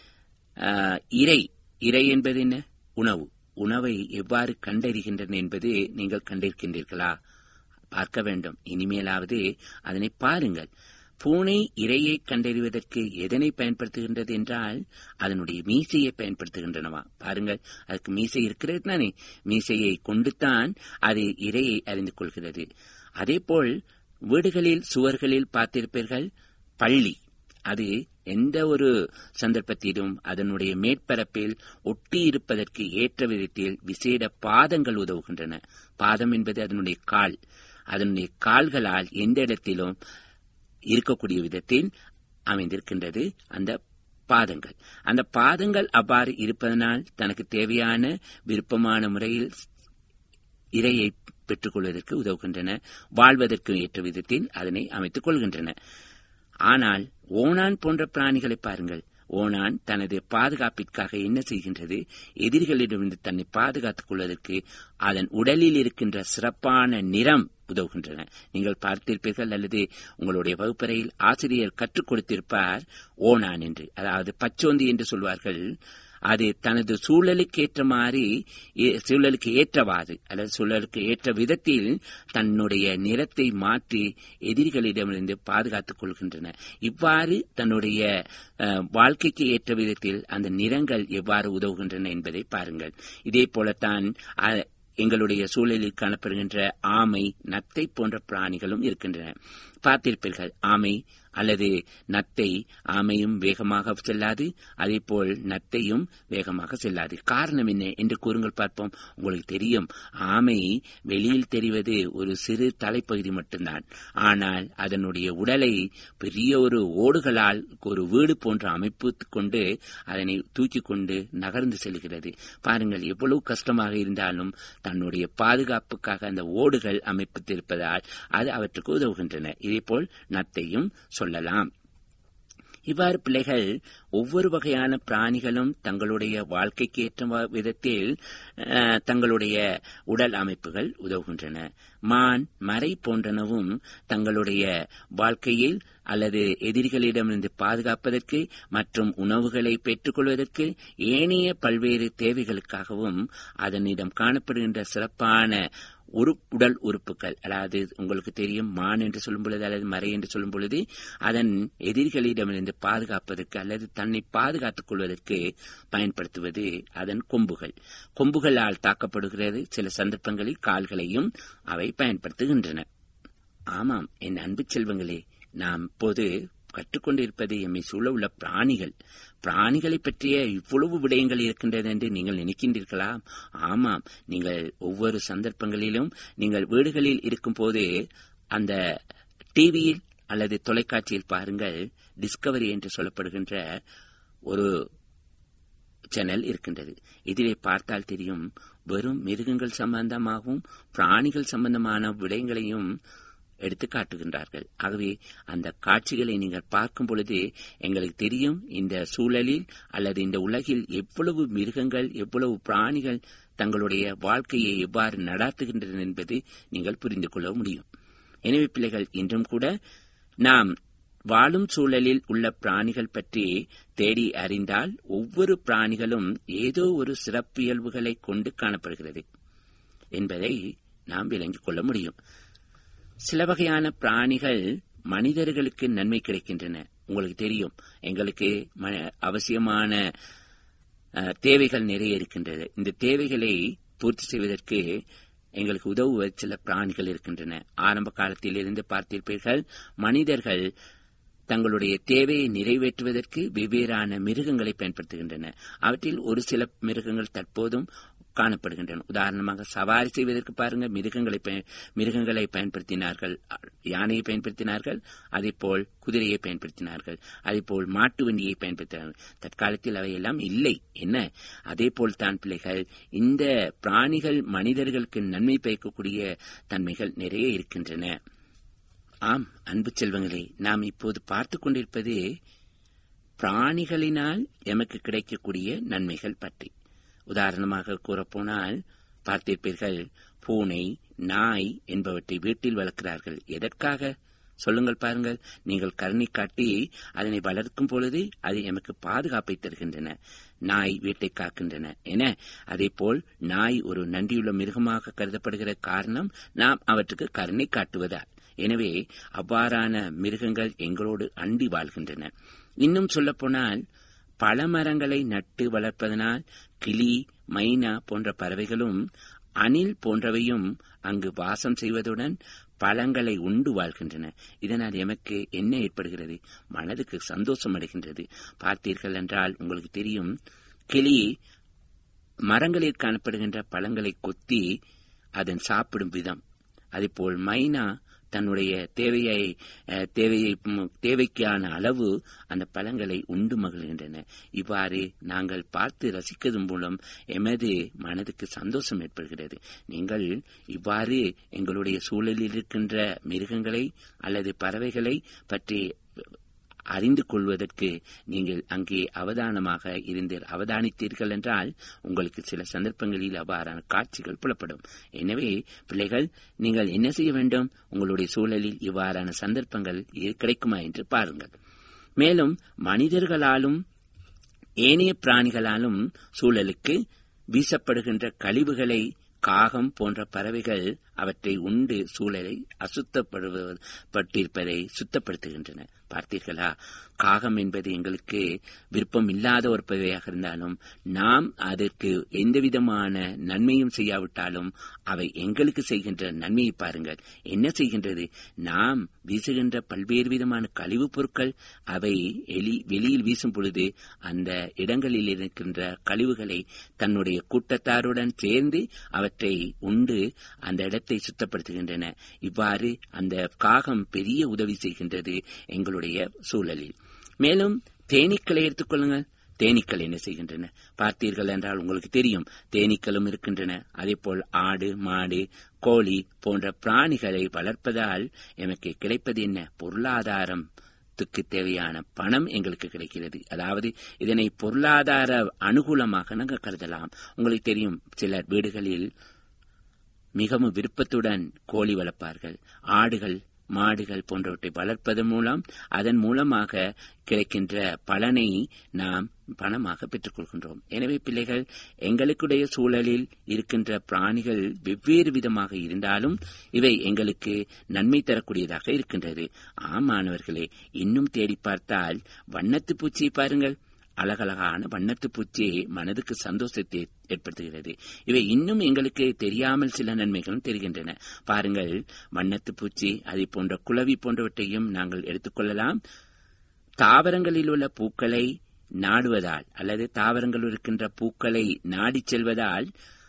ஆ, இரை இரை என்பது என்ன உணவு உணவை எவ்வாறு கண்டறிகின்றன என்பது நீங்கள் கண்டிருக்கின்றீர்களா பார்க்க வேண்டும் இனிமேலாவது அதனை பாருங்கள் பூனை இரையை கண்டறிவதற்கு எதனை பயன்படுத்துகின்றது என்றால் அதனுடைய மீசையை பயன்படுத்துகின்றனவா பாருங்கள் அதுக்கு மீசை இருக்கிறது தானே மீசையை கொண்டுதான் அது இரையை அறிந்து கொள்கிறது அதேபோல் வீடுகளில் சுவர்களில் பார்த்திருப்பீர்கள் பள்ளி அது எந்த ஒரு சந்தர்ப்பத்திலும் அதனுடைய மேற்பரப்பில் ஒட்டி இருப்பதற்கு ஏற்ற விதத்தில் விசேட பாதங்கள் உதவுகின்றன பாதம் என்பது அதனுடைய கால் அதனுடைய கால்களால் எந்த இடத்திலும் இருக்கக்கூடிய விதத்தில் அமைந்திருக்கின்றது அந்த பாதங்கள் அந்த பாதங்கள் அவ்வாறு இருப்பதனால் தனக்கு தேவையான விருப்பமான முறையில் இரையை பெற்றுக்கொள்வதற்கு உதவுகின்றன வாழ்வதற்கு ஏற்ற விதத்தில் அதனை அமைத்துக் கொள்கின்றன ஆனால் ஓணான் போன்ற பிராணிகளை பாருங்கள் ஓணான் தனது பாதுகாப்பிற்காக என்ன செய்கின்றது எதிரிகளிடமிருந்து தன்னை பாதுகாத்துக் கொள்வதற்கு அதன் உடலில் இருக்கின்ற சிறப்பான நிறம் உதவுகின்றன நீங்கள் பார்த்திருப்பீர்கள் அல்லது உங்களுடைய வகுப்பறையில் ஆசிரியர் கற்றுக் கொடுத்திருப்பார் ஓணான் என்று அதாவது பச்சோந்தி என்று சொல்வார்கள் அது தனது சூழலுக்கு ஏற்ற மாதிரி ஏ- சூழலுக்கு ஏற்றவாறு அல்லது சூழலுக்கு ஏற்ற விதத்தில் தன்னுடைய நிறத்தை மாற்றி எதிரிகளிடமிருந்து பாதுகாத்துக் கொள்கின்றன இவ்வாறு தன்னுடைய அஹ், வாழ்க்கைக்கு ஏற்ற விதத்தில் அந்த நிறங்கள் எவ்வாறு உதவுகின்றன என்பதை பாருங்கள் இதே போலத்தான் அஹ், எங்களுடைய சூழலில் காணப்படுகின்ற ஆமை நத்தை போன்ற பிராணிகளும் இருக்கின்றன பார்த்திருப்பீர்கள் ஆமை அல்லது நத்தை ஆமையும் வேகமாக செல்லாது அதேபோல் நத்தையும் வேகமாக செல்லாது காரணம் என்ன என்று கூறுங்கள் பார்ப்போம் உங்களுக்கு தெரியும் ஆமை வெளியில் தெரிவது ஒரு சிறு தலைப்பகுதி மட்டும்தான் ஆனால் அதனுடைய உடலை பெரிய ஒரு ஓடுகளால் ஒரு வீடு போன்ற அமைப்பு கொண்டு அதனை தூக்கிக் கொண்டு நகர்ந்து செல்கிறது பாருங்கள் எவ்வளவு கஷ்டமாக இருந்தாலும் தன்னுடைய பாதுகாப்புக்காக அந்த ஓடுகள் அமைப்பித்திருப்பதால் அது அவற்றுக்கு உதவுகின்றன இதேபோல் நத்தையும் சொல்லலாம் இவ்வாறு பிள்ளைகள் ஒவ்வொரு வகையான பிராணிகளும் தங்களுடைய வாழ்க்கைக்கு ஏற்ற வ- விதத்தில் அஹ், தங்களுடைய உடல் அமைப்புகள் உதவுகின்றன மான் மறை போன்றனவும் தங்களுடைய வாழ்க்கையில் அல்லது எதிரிகளிடமிருந்து பாதுகாப்பதற்கு மற்றும் உணவுகளை பெற்றுக்கொள்வதற்கு ஏனைய பல்வேறு தேவைகளுக்காகவும் அதனிடம் காணப்படுகின்ற சிறப்பான ஒரு உடல் உறுப்புகள் அதாவது உங்களுக்கு தெரியும் மான் என்று சொல்லும் பொழுது அல்லது மறை என்று சொல்லும் பொழுது அதன் எதிரிகளிடமிருந்து பாதுகாப்பதற்கு அல்லது தன்னை பாதுகாத்துக் கொள்வதற்கு பயன்படுத்துவது அதன் கொம்புகள் கொம்புகளால் தாக்கப்படுகிறது சில சந்தர்ப்பங்களில் கால்களையும் அவை பயன்படுத்துகின்றன ஆமாம் என் அன்பு செல்வங்களே நாம் இப்போது கற்றுக்கொண்டிருப்பது எம்மை சூழ உள்ள பிராணிகள் பிராணிகளை பற்றிய இவ்வளவு விடயங்கள் இருக்கின்றது என்று நீங்கள் நினைக்கின்றீர்களா ஆமாம் நீங்கள் ஒவ்வொரு சந்தர்ப்பங்களிலும் நீங்கள் வீடுகளில் இருக்கும்போது அந்த டிவியில் அல்லது தொலைக்காட்சியில் பாருங்கள் டிஸ்கவரி என்று சொல்லப்படுகின்ற ஒரு சேனல் இருக்கின்றது இதிலே பார்த்தால் தெரியும் வெறும் மிருகங்கள் சம்பந்தமாகவும் பிராணிகள் சம்பந்தமான விடயங்களையும் எடுத்து காட்டுகின்றார்கள் ஆகவே அந்த காட்சிகளை நீங்கள் பார்க்கும் பொழுது எங்களுக்கு தெரியும் இந்த சூழலில் அல்லது இந்த உலகில் எவ்வளவு மிருகங்கள் எவ்வளவு பிராணிகள் தங்களுடைய வாழ்க்கையை எவ்வாறு நடாத்துகின்றன என்பது நீங்கள் புரிந்து கொள்ள முடியும் எனவே பிள்ளைகள் இன்றும் கூட நாம் வாழும் சூழலில் உள்ள பிராணிகள் பற்றி தேடி அறிந்தால் ஒவ்வொரு பிராணிகளும் ஏதோ ஒரு சிறப்பியல்புகளை கொண்டு காணப்படுகிறது என்பதை நாம் விளங்கிக் கொள்ள முடியும் சில வகையான பிராணிகள் மனிதர்களுக்கு நன்மை கிடைக்கின்றன உங்களுக்கு தெரியும் எங்களுக்கு அவசியமான தேவைகள் நிறைய இருக்கின்றது இந்த தேவைகளை பூர்த்தி செய்வதற்கு எங்களுக்கு உதவுவ சில பிராணிகள் இருக்கின்றன ஆரம்ப காலத்தில் இருந்து பார்த்திருப்பீர்கள் மனிதர்கள் தங்களுடைய தேவையை நிறைவேற்றுவதற்கு வெவ்வேறான மிருகங்களை பயன்படுத்துகின்றன அவற்றில் ஒரு சில மிருகங்கள் தற்போதும் காணப்படுகின்றன உதாரணமாக சவாரி செய்வதற்கு பாருங்க மிருகங்களை மிருகங்களை பயன்படுத்தினார்கள் யானையை பயன்படுத்தினார்கள் அதே போல் குதிரையை பயன்படுத்தினார்கள் அதே போல் மாட்டு வண்டியை பயன்படுத்தினார்கள் தற்காலத்தில் அவையெல்லாம் இல்லை என்ன அதே போல் தான் பிள்ளைகள் இந்த பிராணிகள் மனிதர்களுக்கு நன்மை பயக்கக்கூடிய தன்மைகள் நிறைய இருக்கின்றன ஆம் அன்பு செல்வங்களே நாம் இப்போது பார்த்து கொண்டிருப்பது பிராணிகளினால் எமக்கு கிடைக்கக்கூடிய நன்மைகள் பற்றி உதாரணமாக கூறப்போனால் பார்த்திருப்பீர்கள் பூனை நாய் என்பவற்றை வீட்டில் வளர்க்கிறார்கள் எதற்காக சொல்லுங்கள் பாருங்கள் நீங்கள் கருணை காட்டி அதனை வளர்க்கும் பொழுது அது எமக்கு பாதுகாப்பை தருகின்றன நாய் வீட்டை காக்கின்றன என அதே போல் நாய் ஒரு நன்றியுள்ள மிருகமாக கருதப்படுகிற காரணம் நாம் அவற்றுக்கு கருணை காட்டுவதால் எனவே அவ்வாறான மிருகங்கள் எங்களோடு அண்டி வாழ்கின்றன இன்னும் சொல்லப்போனால் பல மரங்களை நட்டு வளர்ப்பதனால் கிளி மைனா போன்ற பறவைகளும் அணில் போன்றவையும் அங்கு வாசம் செய்வதுடன் பழங்களை உண்டு வாழ்கின்றன இதனால் எமக்கு என்ன ஏற்படுகிறது மனதுக்கு சந்தோஷம் அடைகின்றது பார்த்தீர்கள் என்றால் உங்களுக்கு தெரியும் கிளி மரங்களில் காணப்படுகின்ற பழங்களை கொத்தி அதன் சாப்பிடும் விதம் அதேபோல் மைனா தன்னுடைய தேவையை தேவையை தேவைக்கான அளவு அந்த பழங்களை உண்டு மகிழ்கின்றன இவ்வாறு நாங்கள் பார்த்து ரசிப்பதன் மூலம் எமது மனதுக்கு சந்தோஷம் ஏற்படுகிறது நீங்கள் இவ்வாறு எங்களுடைய சூழலில் இருக்கின்ற மிருகங்களை அல்லது பறவைகளை பற்றி அறிந்து கொள்வதற்கு நீங்கள் அங்கே அவதானமாக இருந்து அவதானித்தீர்கள் என்றால் உங்களுக்கு சில சந்தர்ப்பங்களில் அவ்வாறான காட்சிகள் புலப்படும் எனவே பிள்ளைகள் நீங்கள் என்ன செய்ய வேண்டும் உங்களுடைய சூழலில் இவ்வாறான சந்தர்ப்பங்கள் கிடைக்குமா என்று பாருங்கள் மேலும் மனிதர்களாலும் ஏனைய பிராணிகளாலும் சூழலுக்கு வீசப்படுகின்ற கழிவுகளை காகம் போன்ற பறவைகள் அவற்றை உண்டு சூழலை அசுத்தப்பட்டிருப்பதை சுத்தப்படுத்துகின்றன பார்த்தீர்களா காகம் என்பது எங்களுக்கு விருப்பம் இல்லாத ஒரு பறவையாக இருந்தாலும் நாம் அதற்கு எந்தவிதமான நன்மையும் செய்யாவிட்டாலும் அவை எங்களுக்கு செய்கின்ற நன்மையை பாருங்கள் என்ன செய்கின்றது நாம் வீசுகின்ற பல்வேறு விதமான கழிவுப் பொருட்கள் அவை எலி வெளியில் வீசும் பொழுது அந்த இடங்களில் இருக்கின்ற கழிவுகளை தன்னுடைய கூட்டத்தாருடன் சேர்ந்து அவற்றை உண்டு அந்த இடத்தை சுத்தப்படுத்துகின்றன இவ்வாறு அந்த காகம் பெரிய உதவி செய்கின்றது எங்களுடைய சூழலில் மேலும் தேனீக்களை எடுத்துக்கொள்ளுங்கள் தேனீக்கள் என்ன செய்கின்றன பார்த்தீர்கள் என்றால் உங்களுக்கு தெரியும் தேனீக்களும் இருக்கின்றன அதேபோல் ஆடு மாடு கோழி போன்ற பிராணிகளை வளர்ப்பதால் எனக்கு கிடைப்பது என்ன பொருளாதாரம் த்துக்கு தேவையான பணம் எங்களுக்கு கிடைக்கிறது அதாவது இதனை பொருளாதார அனுகூலமாக நாங்கள் கருதலாம் உங்களுக்கு தெரியும் சிலர் வீடுகளில் மிகவும் விருப்பத்துடன் கோழி வளர்ப்பார்கள் ஆடுகள் மாடுகள் போன்றவற்றை வளர்ப்பதன் மூலம் அதன் மூலமாக கிடைக்கின்ற பலனை நாம் பணமாக பெற்றுக் கொள்கின்றோம் எனவே பிள்ளைகள் எங்களுடைய சூழலில் இருக்கின்ற பிராணிகள் வெவ்வேறு விதமாக இருந்தாலும் இவை எங்களுக்கு நன்மை தரக்கூடியதாக இருக்கின்றது ஆமானவர்களே இன்னும் தேடி பார்த்தால் வண்ணத்து பூச்சியை பாருங்கள் அழகழகான வண்ணத்து பூச்சி மனதுக்கு சந்தோஷத்தை ஏற்படுத்துகிறது இவை இன்னும் எங்களுக்கு தெரியாமல் சில நன்மைகளும் தெரிகின்றன பாருங்கள் வண்ணத்து பூச்சி அதை போன்ற குளவி போன்றவற்றையும் நாங்கள் எடுத்துக்கொள்ளலாம் தாவரங்களில் உள்ள பூக்களை நாடுவதால் அல்லது தாவரங்கள் இருக்கின்ற பூக்களை நாடிச் செல்வதால்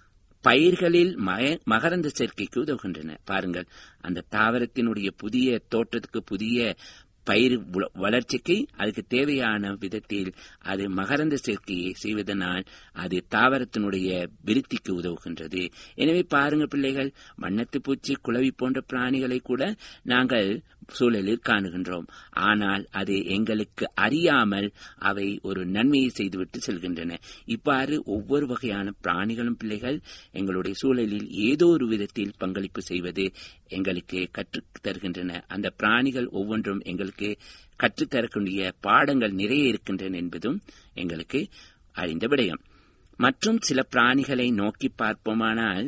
பயிர்களில் மகரந்த சேர்க்கைக்கு உதவுகின்றன பாருங்கள் அந்த தாவரத்தினுடைய புதிய தோற்றத்துக்கு புதிய பயிர் வளர்ச்சிக்கு அதுக்கு தேவையான விதத்தில் அது மகரந்த சேர்க்கையை செய்வதனால் அது தாவரத்தினுடைய விருத்திக்கு உதவுகின்றது எனவே பாருங்க பிள்ளைகள் வண்ணத்து பூச்சி குளவி போன்ற பிராணிகளை கூட நாங்கள் சூழலில் காணுகின்றோம் ஆனால் அது எங்களுக்கு அறியாமல் அவை ஒரு நன்மையை செய்துவிட்டு செல்கின்றன இவ்வாறு ஒவ்வொரு வகையான பிராணிகளும் பிள்ளைகள் எங்களுடைய சூழலில் ஏதோ ஒரு விதத்தில் பங்களிப்பு செய்வது எங்களுக்கு கற்றுத் தருகின்றன அந்த பிராணிகள் ஒவ்வொன்றும் எங்களுக்கு கற்றுத்தரக்கூடிய பாடங்கள் நிறைய இருக்கின்றன என்பதும் எங்களுக்கு அறிந்த விடயம் மற்றும் சில பிராணிகளை நோக்கி பார்ப்போமானால்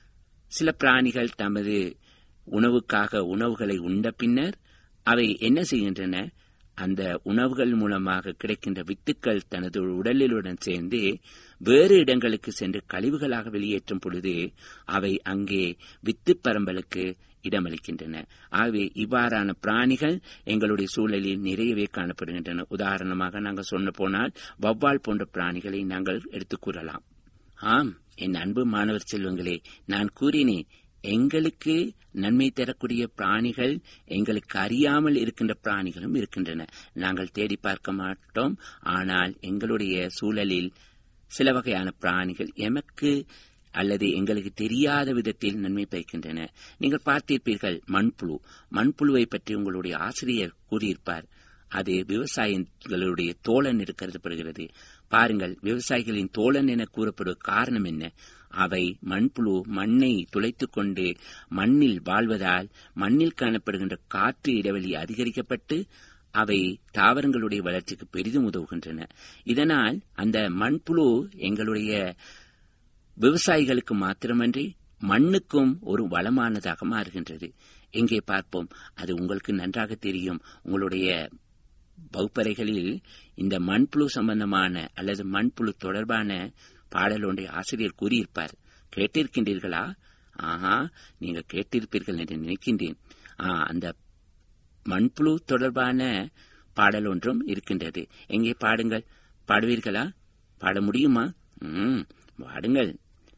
சில பிராணிகள் தமது உணவுக்காக உணவுகளை உண்ட பின்னர் அவை என்ன செய்கின்றன அந்த உணவுகள் மூலமாக கிடைக்கின்ற வித்துக்கள் தனது உடலிலுடன் சேர்ந்து வேறு இடங்களுக்கு சென்று கழிவுகளாக வெளியேற்றும் பொழுது அவை அங்கே வித்து பரம்பலுக்கு இடமளிக்கின்றன ஆகவே இவ்வாறான பிராணிகள் எங்களுடைய சூழலில் நிறையவே காணப்படுகின்றன உதாரணமாக நாங்கள் சொன்ன போனால் வவ்வால் போன்ற பிராணிகளை நாங்கள் எடுத்துக் கூறலாம் ஆம் என் அன்பு மாணவர் செல்வங்களே நான் கூறினேன் எங்களுக்கு நன்மை தரக்கூடிய பிராணிகள் எங்களுக்கு அறியாமல் இருக்கின்ற பிராணிகளும் இருக்கின்றன நாங்கள் தேடி பார்க்க மாட்டோம் ஆனால் எங்களுடைய சூழலில் சில வகையான பிராணிகள் எமக்கு அல்லது எங்களுக்கு தெரியாத விதத்தில் நன்மை பயக்கின்றன நீங்கள் பார்த்திருப்பீர்கள் மண்புழு மண்புழுவை பற்றி உங்களுடைய ஆசிரியர் கூறியிருப்பார் அது விவசாயிகளுடைய தோழன் என்று கருதப்படுகிறது பாருங்கள் விவசாயிகளின் தோழன் என கூறப்படும் காரணம் என்ன அவை மண்புழு மண்ணை துளைத்துக் கொண்டு மண்ணில் வாழ்வதால் மண்ணில் காணப்படுகின்ற காற்று இடைவெளி அதிகரிக்கப்பட்டு அவை தாவரங்களுடைய வளர்ச்சிக்கு பெரிதும் உதவுகின்றன இதனால் அந்த மண்புழு எங்களுடைய விவசாயிகளுக்கு மாத்திரமன்றி மண்ணுக்கும் ஒரு வளமானதாக மாறுகின்றது எங்கே பார்ப்போம் அது உங்களுக்கு நன்றாக தெரியும் உங்களுடைய வகுப்பறைகளில் இந்த மண்புழு சம்பந்தமான அல்லது மண்புழு தொடர்பான பாடல் ஒன்றை ஆசிரியர் கூறியிருப்பார் கேட்டிருக்கின்றீர்களா ஆஹா நீங்க கேட்டிருப்பீர்கள் என்று நினைக்கின்றேன் அந்த மண்புழு தொடர்பான பாடல் ஒன்றும் இருக்கின்றது எங்கே பாடுங்கள் பாடுவீர்களா பாட முடியுமா ம் பாடுங்கள்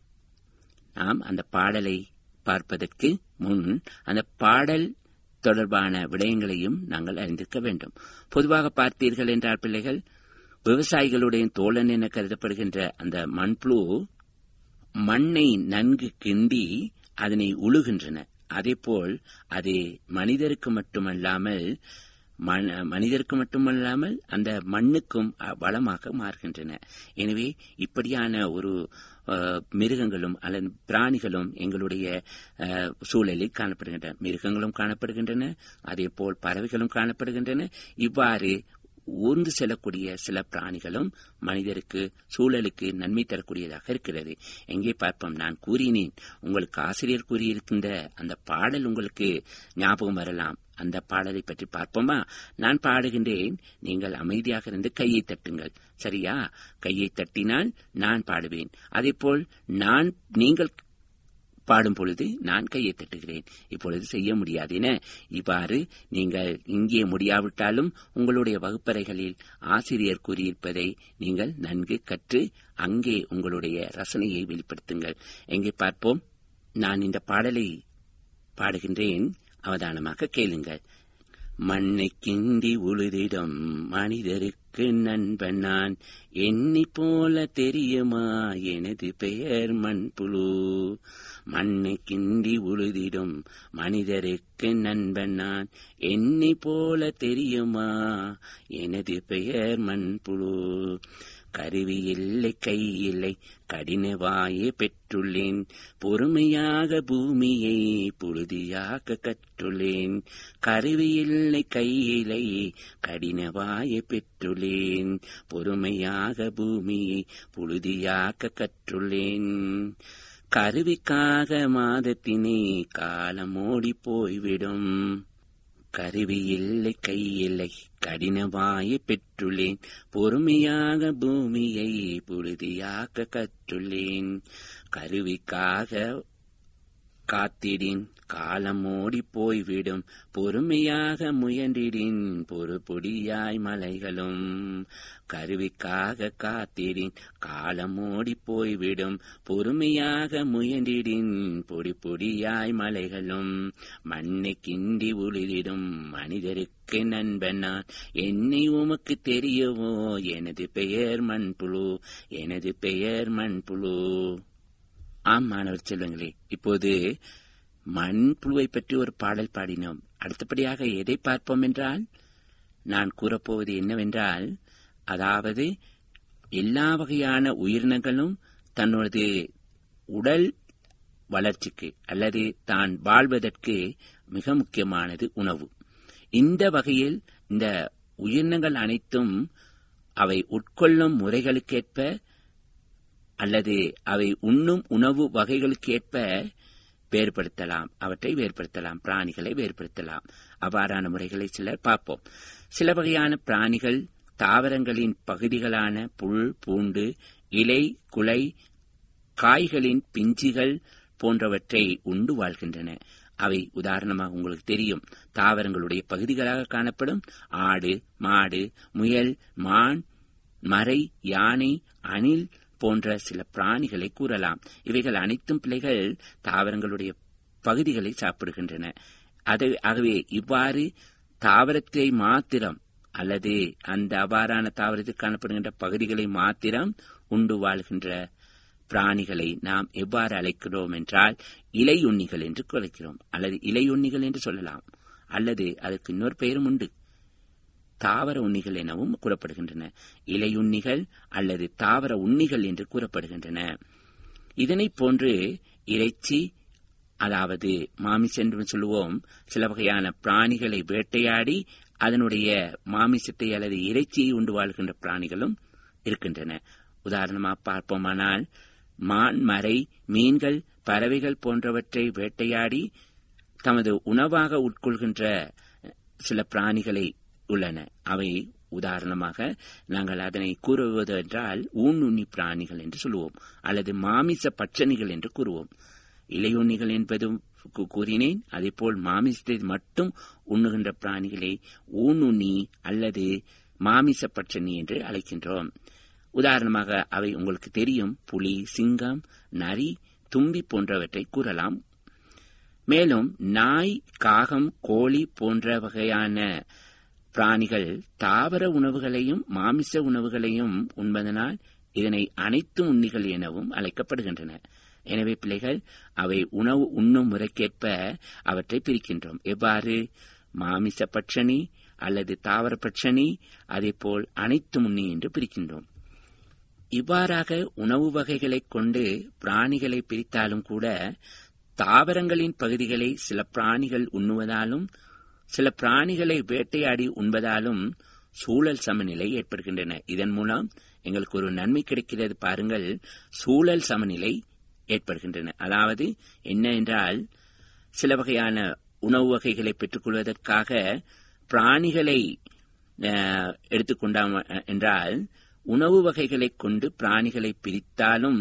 நாம் அந்த பாடலை பார்ப்பதற்கு முன் அந்த பாடல் தொடர்பான விடயங்களையும் நாங்கள் அறிந்திருக்க வேண்டும் பொதுவாக பார்த்தீர்கள் என்றால் பிள்ளைகள் விவசாயிகளுடைய தோழன் என கருதப்படுகின்ற அந்த மண்புழு மண்ணை நன்கு கிண்டி அதனை உழுகின்றன அதேபோல் அது மனிதருக்கு மட்டுமல்லாமல் மனிதருக்கு மட்டுமல்லாமல் அந்த மண்ணுக்கும் வளமாக மாறுகின்றன எனவே இப்படியான ஒரு மிருகங்களும் அல்லது பிராணிகளும் எங்களுடைய சூழலில் காணப்படுகின்றன மிருகங்களும் காணப்படுகின்றன அதே போல் பறவைகளும் காணப்படுகின்றன இவ்வாறு ஊர்ந்து செல்லக்கூடிய சில பிராணிகளும் மனிதருக்கு சூழலுக்கு நன்மை தரக்கூடியதாக இருக்கிறது எங்கே பார்ப்போம் நான் கூறினேன் உங்களுக்கு ஆசிரியர் கூறியிருக்கின்ற அந்த பாடல் உங்களுக்கு ஞாபகம் வரலாம் அந்த பாடலை பற்றி பார்ப்போமா நான் பாடுகின்றேன் நீங்கள் அமைதியாக இருந்து கையை தட்டுங்கள் சரியா கையை தட்டினால் நான் பாடுவேன் அதேபோல் நான் நீங்கள் பாடும் பொழுது நான் கையை தட்டுகிறேன் இப்பொழுது செய்ய முடியாது என இவ்வாறு நீங்கள் இங்கே முடியாவிட்டாலும் உங்களுடைய வகுப்பறைகளில் ஆசிரியர் கூறியிருப்பதை நீங்கள் நன்கு கற்று அங்கே உங்களுடைய ரசனையை வெளிப்படுத்துங்கள் எங்கே பார்ப்போம் நான் இந்த பாடலை பாடுகின்றேன் அவதானமாக கேளுங்கள் மண்ணை கிண்டி உழுதிடம் மனிதருக்கு மனிதருக்கு நண்பன் நான் என்னை போல தெரியுமா எனது பெயர் மண்புழு மண்ணை கிண்டி உழுதிடும் மனிதருக்கு நண்பன் நான் என்னை போல தெரியுமா எனது பெயர் மண்புழு கருவி இல்லை கை இல்லை கடின வாயை பெற்றுள்ளேன் பொறுமையாக பூமியை புழுதியாக்க கற்றுள்ளேன் கருவி இல்லை கை இல்லை கடின வாயை பெற்றுள்ளேன் பொறுமையாக பூமியை புழுதியாக்க கற்றுள்ளேன் கருவிக்காக மாதத்தினே காலம் ஓடி போய்விடும் கருவி இல்லை கை இல்லை கடினமாய பெற்றுள்ளேன் பொறுமையாக பூமியை புழுதியாக்க கற்றுள்ளேன் கருவிக்காக காத்திடின் காலம் ஓடி போய்விடும் பொறுமையாக முயன்றிடின் பொறுபொடியாய் மலைகளும் கருவிக்காக காத்திடின் காலம் ஓடி போய்விடும் பொறுமையாக முயன்றிடின் பொடி பொடியாய் மலைகளும் மண்ணை கிண்டி உழுதிடும் மனிதருக்கு நண்பன் நான் என்னை உமக்கு தெரியவோ எனது பெயர் மண்புழு எனது பெயர் மண்புழு ஆம் மாணவர் செல்வங்களே இப்போது மண்புழுவை பற்றி ஒரு பாடல் பாடினோம் அடுத்தபடியாக எதை பார்ப்போம் என்றால் நான் கூறப்போவது என்னவென்றால் அதாவது எல்லா வகையான உயிரினங்களும் தன்னது உடல் வளர்ச்சிக்கு அல்லது தான் வாழ்வதற்கு மிக முக்கியமானது உணவு இந்த வகையில் இந்த உயிரினங்கள் அனைத்தும் அவை உட்கொள்ளும் முறைகளுக்கேற்ப அல்லது அவை உண்ணும் உணவு வகைகளுக்கேற்ப வேறுபடுத்தலாம் அவற்றை வேறுபடுத்தலாம் பிராணிகளை வேறுபடுத்தலாம் அவ்வாறான முறைகளை சிலர் பார்ப்போம் சில வகையான பிராணிகள் தாவரங்களின் பகுதிகளான புல் பூண்டு இலை குலை காய்களின் பிஞ்சுகள் போன்றவற்றை உண்டு வாழ்கின்றன அவை உதாரணமாக உங்களுக்கு தெரியும் தாவரங்களுடைய பகுதிகளாக காணப்படும் ஆடு மாடு முயல் மான் மறை யானை அணில் போன்ற சில பிராணிகளை கூறலாம் இவைகள் அனைத்தும் பிள்ளைகள் தாவரங்களுடைய பகுதிகளை சாப்பிடுகின்றன அது ஆகவே இவ்வாறு தாவரத்தை மாத்திரம் அல்லது அந்த அவ்வாறான தாவரத்தில் காணப்படுகின்ற பகுதிகளை மாத்திரம் உண்டு வாழ்கின்ற பிராணிகளை நாம் எவ்வாறு அழைக்கிறோம் என்றால் இலையுண்ணிகள் என்று குறைக்கிறோம் அல்லது இலையுண்ணிகள் என்று சொல்லலாம் அல்லது அதற்கு இன்னொரு பெயரும் உண்டு தாவர உண்ணிகள் எனவும் கூறப்படுகின்றன இலையுண்ணிகள் அல்லது தாவர உண்ணிகள் என்று கூறப்படுகின்றன இதனைப் போன்று இறைச்சி அதாவது மாமிசம் என்று சொல்லுவோம் சில வகையான பிராணிகளை வேட்டையாடி அதனுடைய மாமிசத்தை அல்லது இறைச்சியை உண்டு வாழ்கின்ற பிராணிகளும் இருக்கின்றன உதாரணமாக பார்ப்போமானால் மான் மறை மீன்கள் பறவைகள் போன்றவற்றை வேட்டையாடி தமது உணவாக உட்கொள்கின்ற சில பிராணிகளை உள்ளன அவை உதாரணமாக நாங்கள் அதனை கூறுவது என்றால் ஊனுண்ணி பிராணிகள் என்று சொல்லுவோம் அல்லது மாமிச பச்சனிகள் என்று கூறுவோம் இலையுண்ணிகள் என்பதும் கூறினேன் அதேபோல் மாமிசத்தை மட்டும் உண்ணுகின்ற பிராணிகளை ஊனுண்ணி அல்லது மாமிச பச்சனி என்று அழைக்கின்றோம் உதாரணமாக அவை உங்களுக்கு தெரியும் புலி சிங்கம் நரி தும்பி போன்றவற்றை கூறலாம் மேலும் நாய் காகம் கோழி போன்ற வகையான பிராணிகள் தாவர உணவுகளையும் மாமிச உணவுகளையும் உண்பதனால் இதனை அனைத்து உண்ணிகள் எனவும் அழைக்கப்படுகின்றன எனவே பிள்ளைகள் அவை உணவு உண்ணும் முறைக்கேற்ப அவற்றை பிரிக்கின்றோம் எவ்வாறு மாமிச பட்சணி அல்லது தாவர பட்சணி அதேபோல் அனைத்து உண்ணி என்று பிரிக்கின்றோம் இவ்வாறாக உணவு வகைகளைக் கொண்டு பிராணிகளை பிரித்தாலும் கூட தாவரங்களின் பகுதிகளை சில பிராணிகள் உண்ணுவதாலும் சில பிராணிகளை வேட்டையாடி உண்பதாலும் சூழல் சமநிலை ஏற்படுகின்றன இதன் மூலம் எங்களுக்கு ஒரு நன்மை கிடைக்கிறது பாருங்கள் சூழல் சமநிலை ஏற்படுகின்றன அதாவது என்ன என்றால் சில வகையான உணவு வகைகளை பெற்றுக்கொள்வதற்காக பிராணிகளை எடுத்துக்கொண்டாம் என்றால் உணவு வகைகளைக் கொண்டு பிராணிகளை பிரித்தாலும்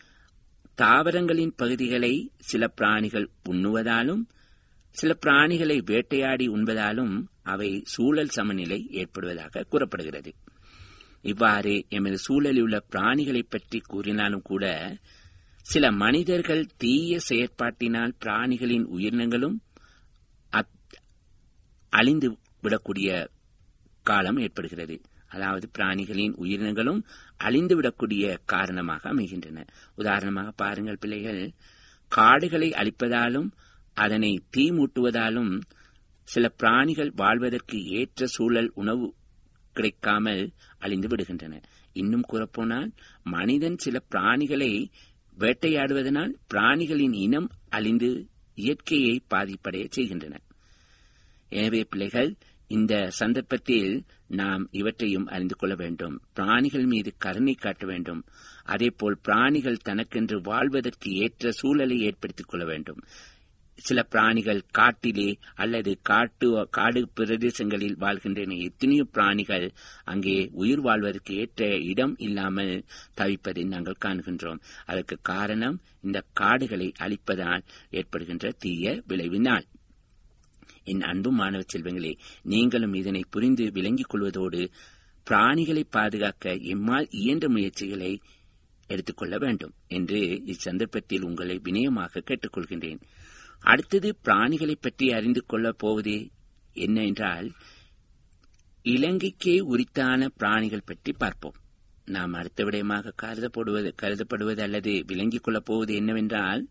தாவரங்களின் பகுதிகளை சில பிராணிகள் உண்ணுவதாலும் சில பிராணிகளை வேட்டையாடி உண்பதாலும் அவை சூழல் சமநிலை ஏற்படுவதாக கூறப்படுகிறது இவ்வாறு எமது சூழலில் உள்ள பிராணிகளை பற்றி கூறினாலும் கூட சில மனிதர்கள் தீய செயற்பாட்டினால் பிராணிகளின் உயிரினங்களும் அழிந்து விடக்கூடிய காலம் ஏற்படுகிறது அதாவது பிராணிகளின் உயிரினங்களும் அழிந்துவிடக்கூடிய காரணமாக அமைகின்றன உதாரணமாக பாருங்கள் பிள்ளைகள் காடுகளை அழிப்பதாலும் அதனை தீ மூட்டுவதாலும் சில பிராணிகள் வாழ்வதற்கு ஏற்ற சூழல் உணவு கிடைக்காமல் அழிந்து விடுகின்றன இன்னும் கூறப்போனால் மனிதன் சில பிராணிகளை வேட்டையாடுவதனால் பிராணிகளின் இனம் அழிந்து இயற்கையை பாதிப்படைய செய்கின்றன எனவே பிள்ளைகள் இந்த சந்தர்ப்பத்தில் நாம் இவற்றையும் அறிந்து கொள்ள வேண்டும் பிராணிகள் மீது கருணை காட்ட வேண்டும் அதேபோல் பிராணிகள் தனக்கென்று வாழ்வதற்கு ஏற்ற சூழலை ஏற்படுத்திக் கொள்ள வேண்டும் சில பிராணிகள் காட்டிலே அல்லது காட்டு காடு பிரதேசங்களில் வாழ்கின்றன எத்தனையோ பிராணிகள் அங்கே உயிர் வாழ்வதற்கு ஏற்ற இடம் இல்லாமல் தவிப்பதை நாங்கள் காண்கின்றோம் அதற்கு காரணம் இந்த காடுகளை அழிப்பதால் ஏற்படுகின்ற தீய விளைவினால் என் அன்பு மாணவ செல்வங்களே நீங்களும் இதனை புரிந்து விளங்கிக் கொள்வதோடு பிராணிகளை பாதுகாக்க எம்மால் இயன்ற முயற்சிகளை எடுத்துக்கொள்ள வேண்டும் என்று இச்சந்தர்ப்பத்தில் உங்களை வினயமாக கேட்டுக்கொள்கின்றேன் அடுத்தது பிராணிகளை பற்றி அறிந்து கொள்ளப் போவது என்ன என்றால் இலங்கைக்கே உரித்தான பிராணிகள் பற்றி பார்ப்போம் நாம் அடுத்த விடயமாக கருதப்படுவது கருதப்படுவது அல்லது விளங்கிக் கொள்ளப் போவது என்னவென்றால்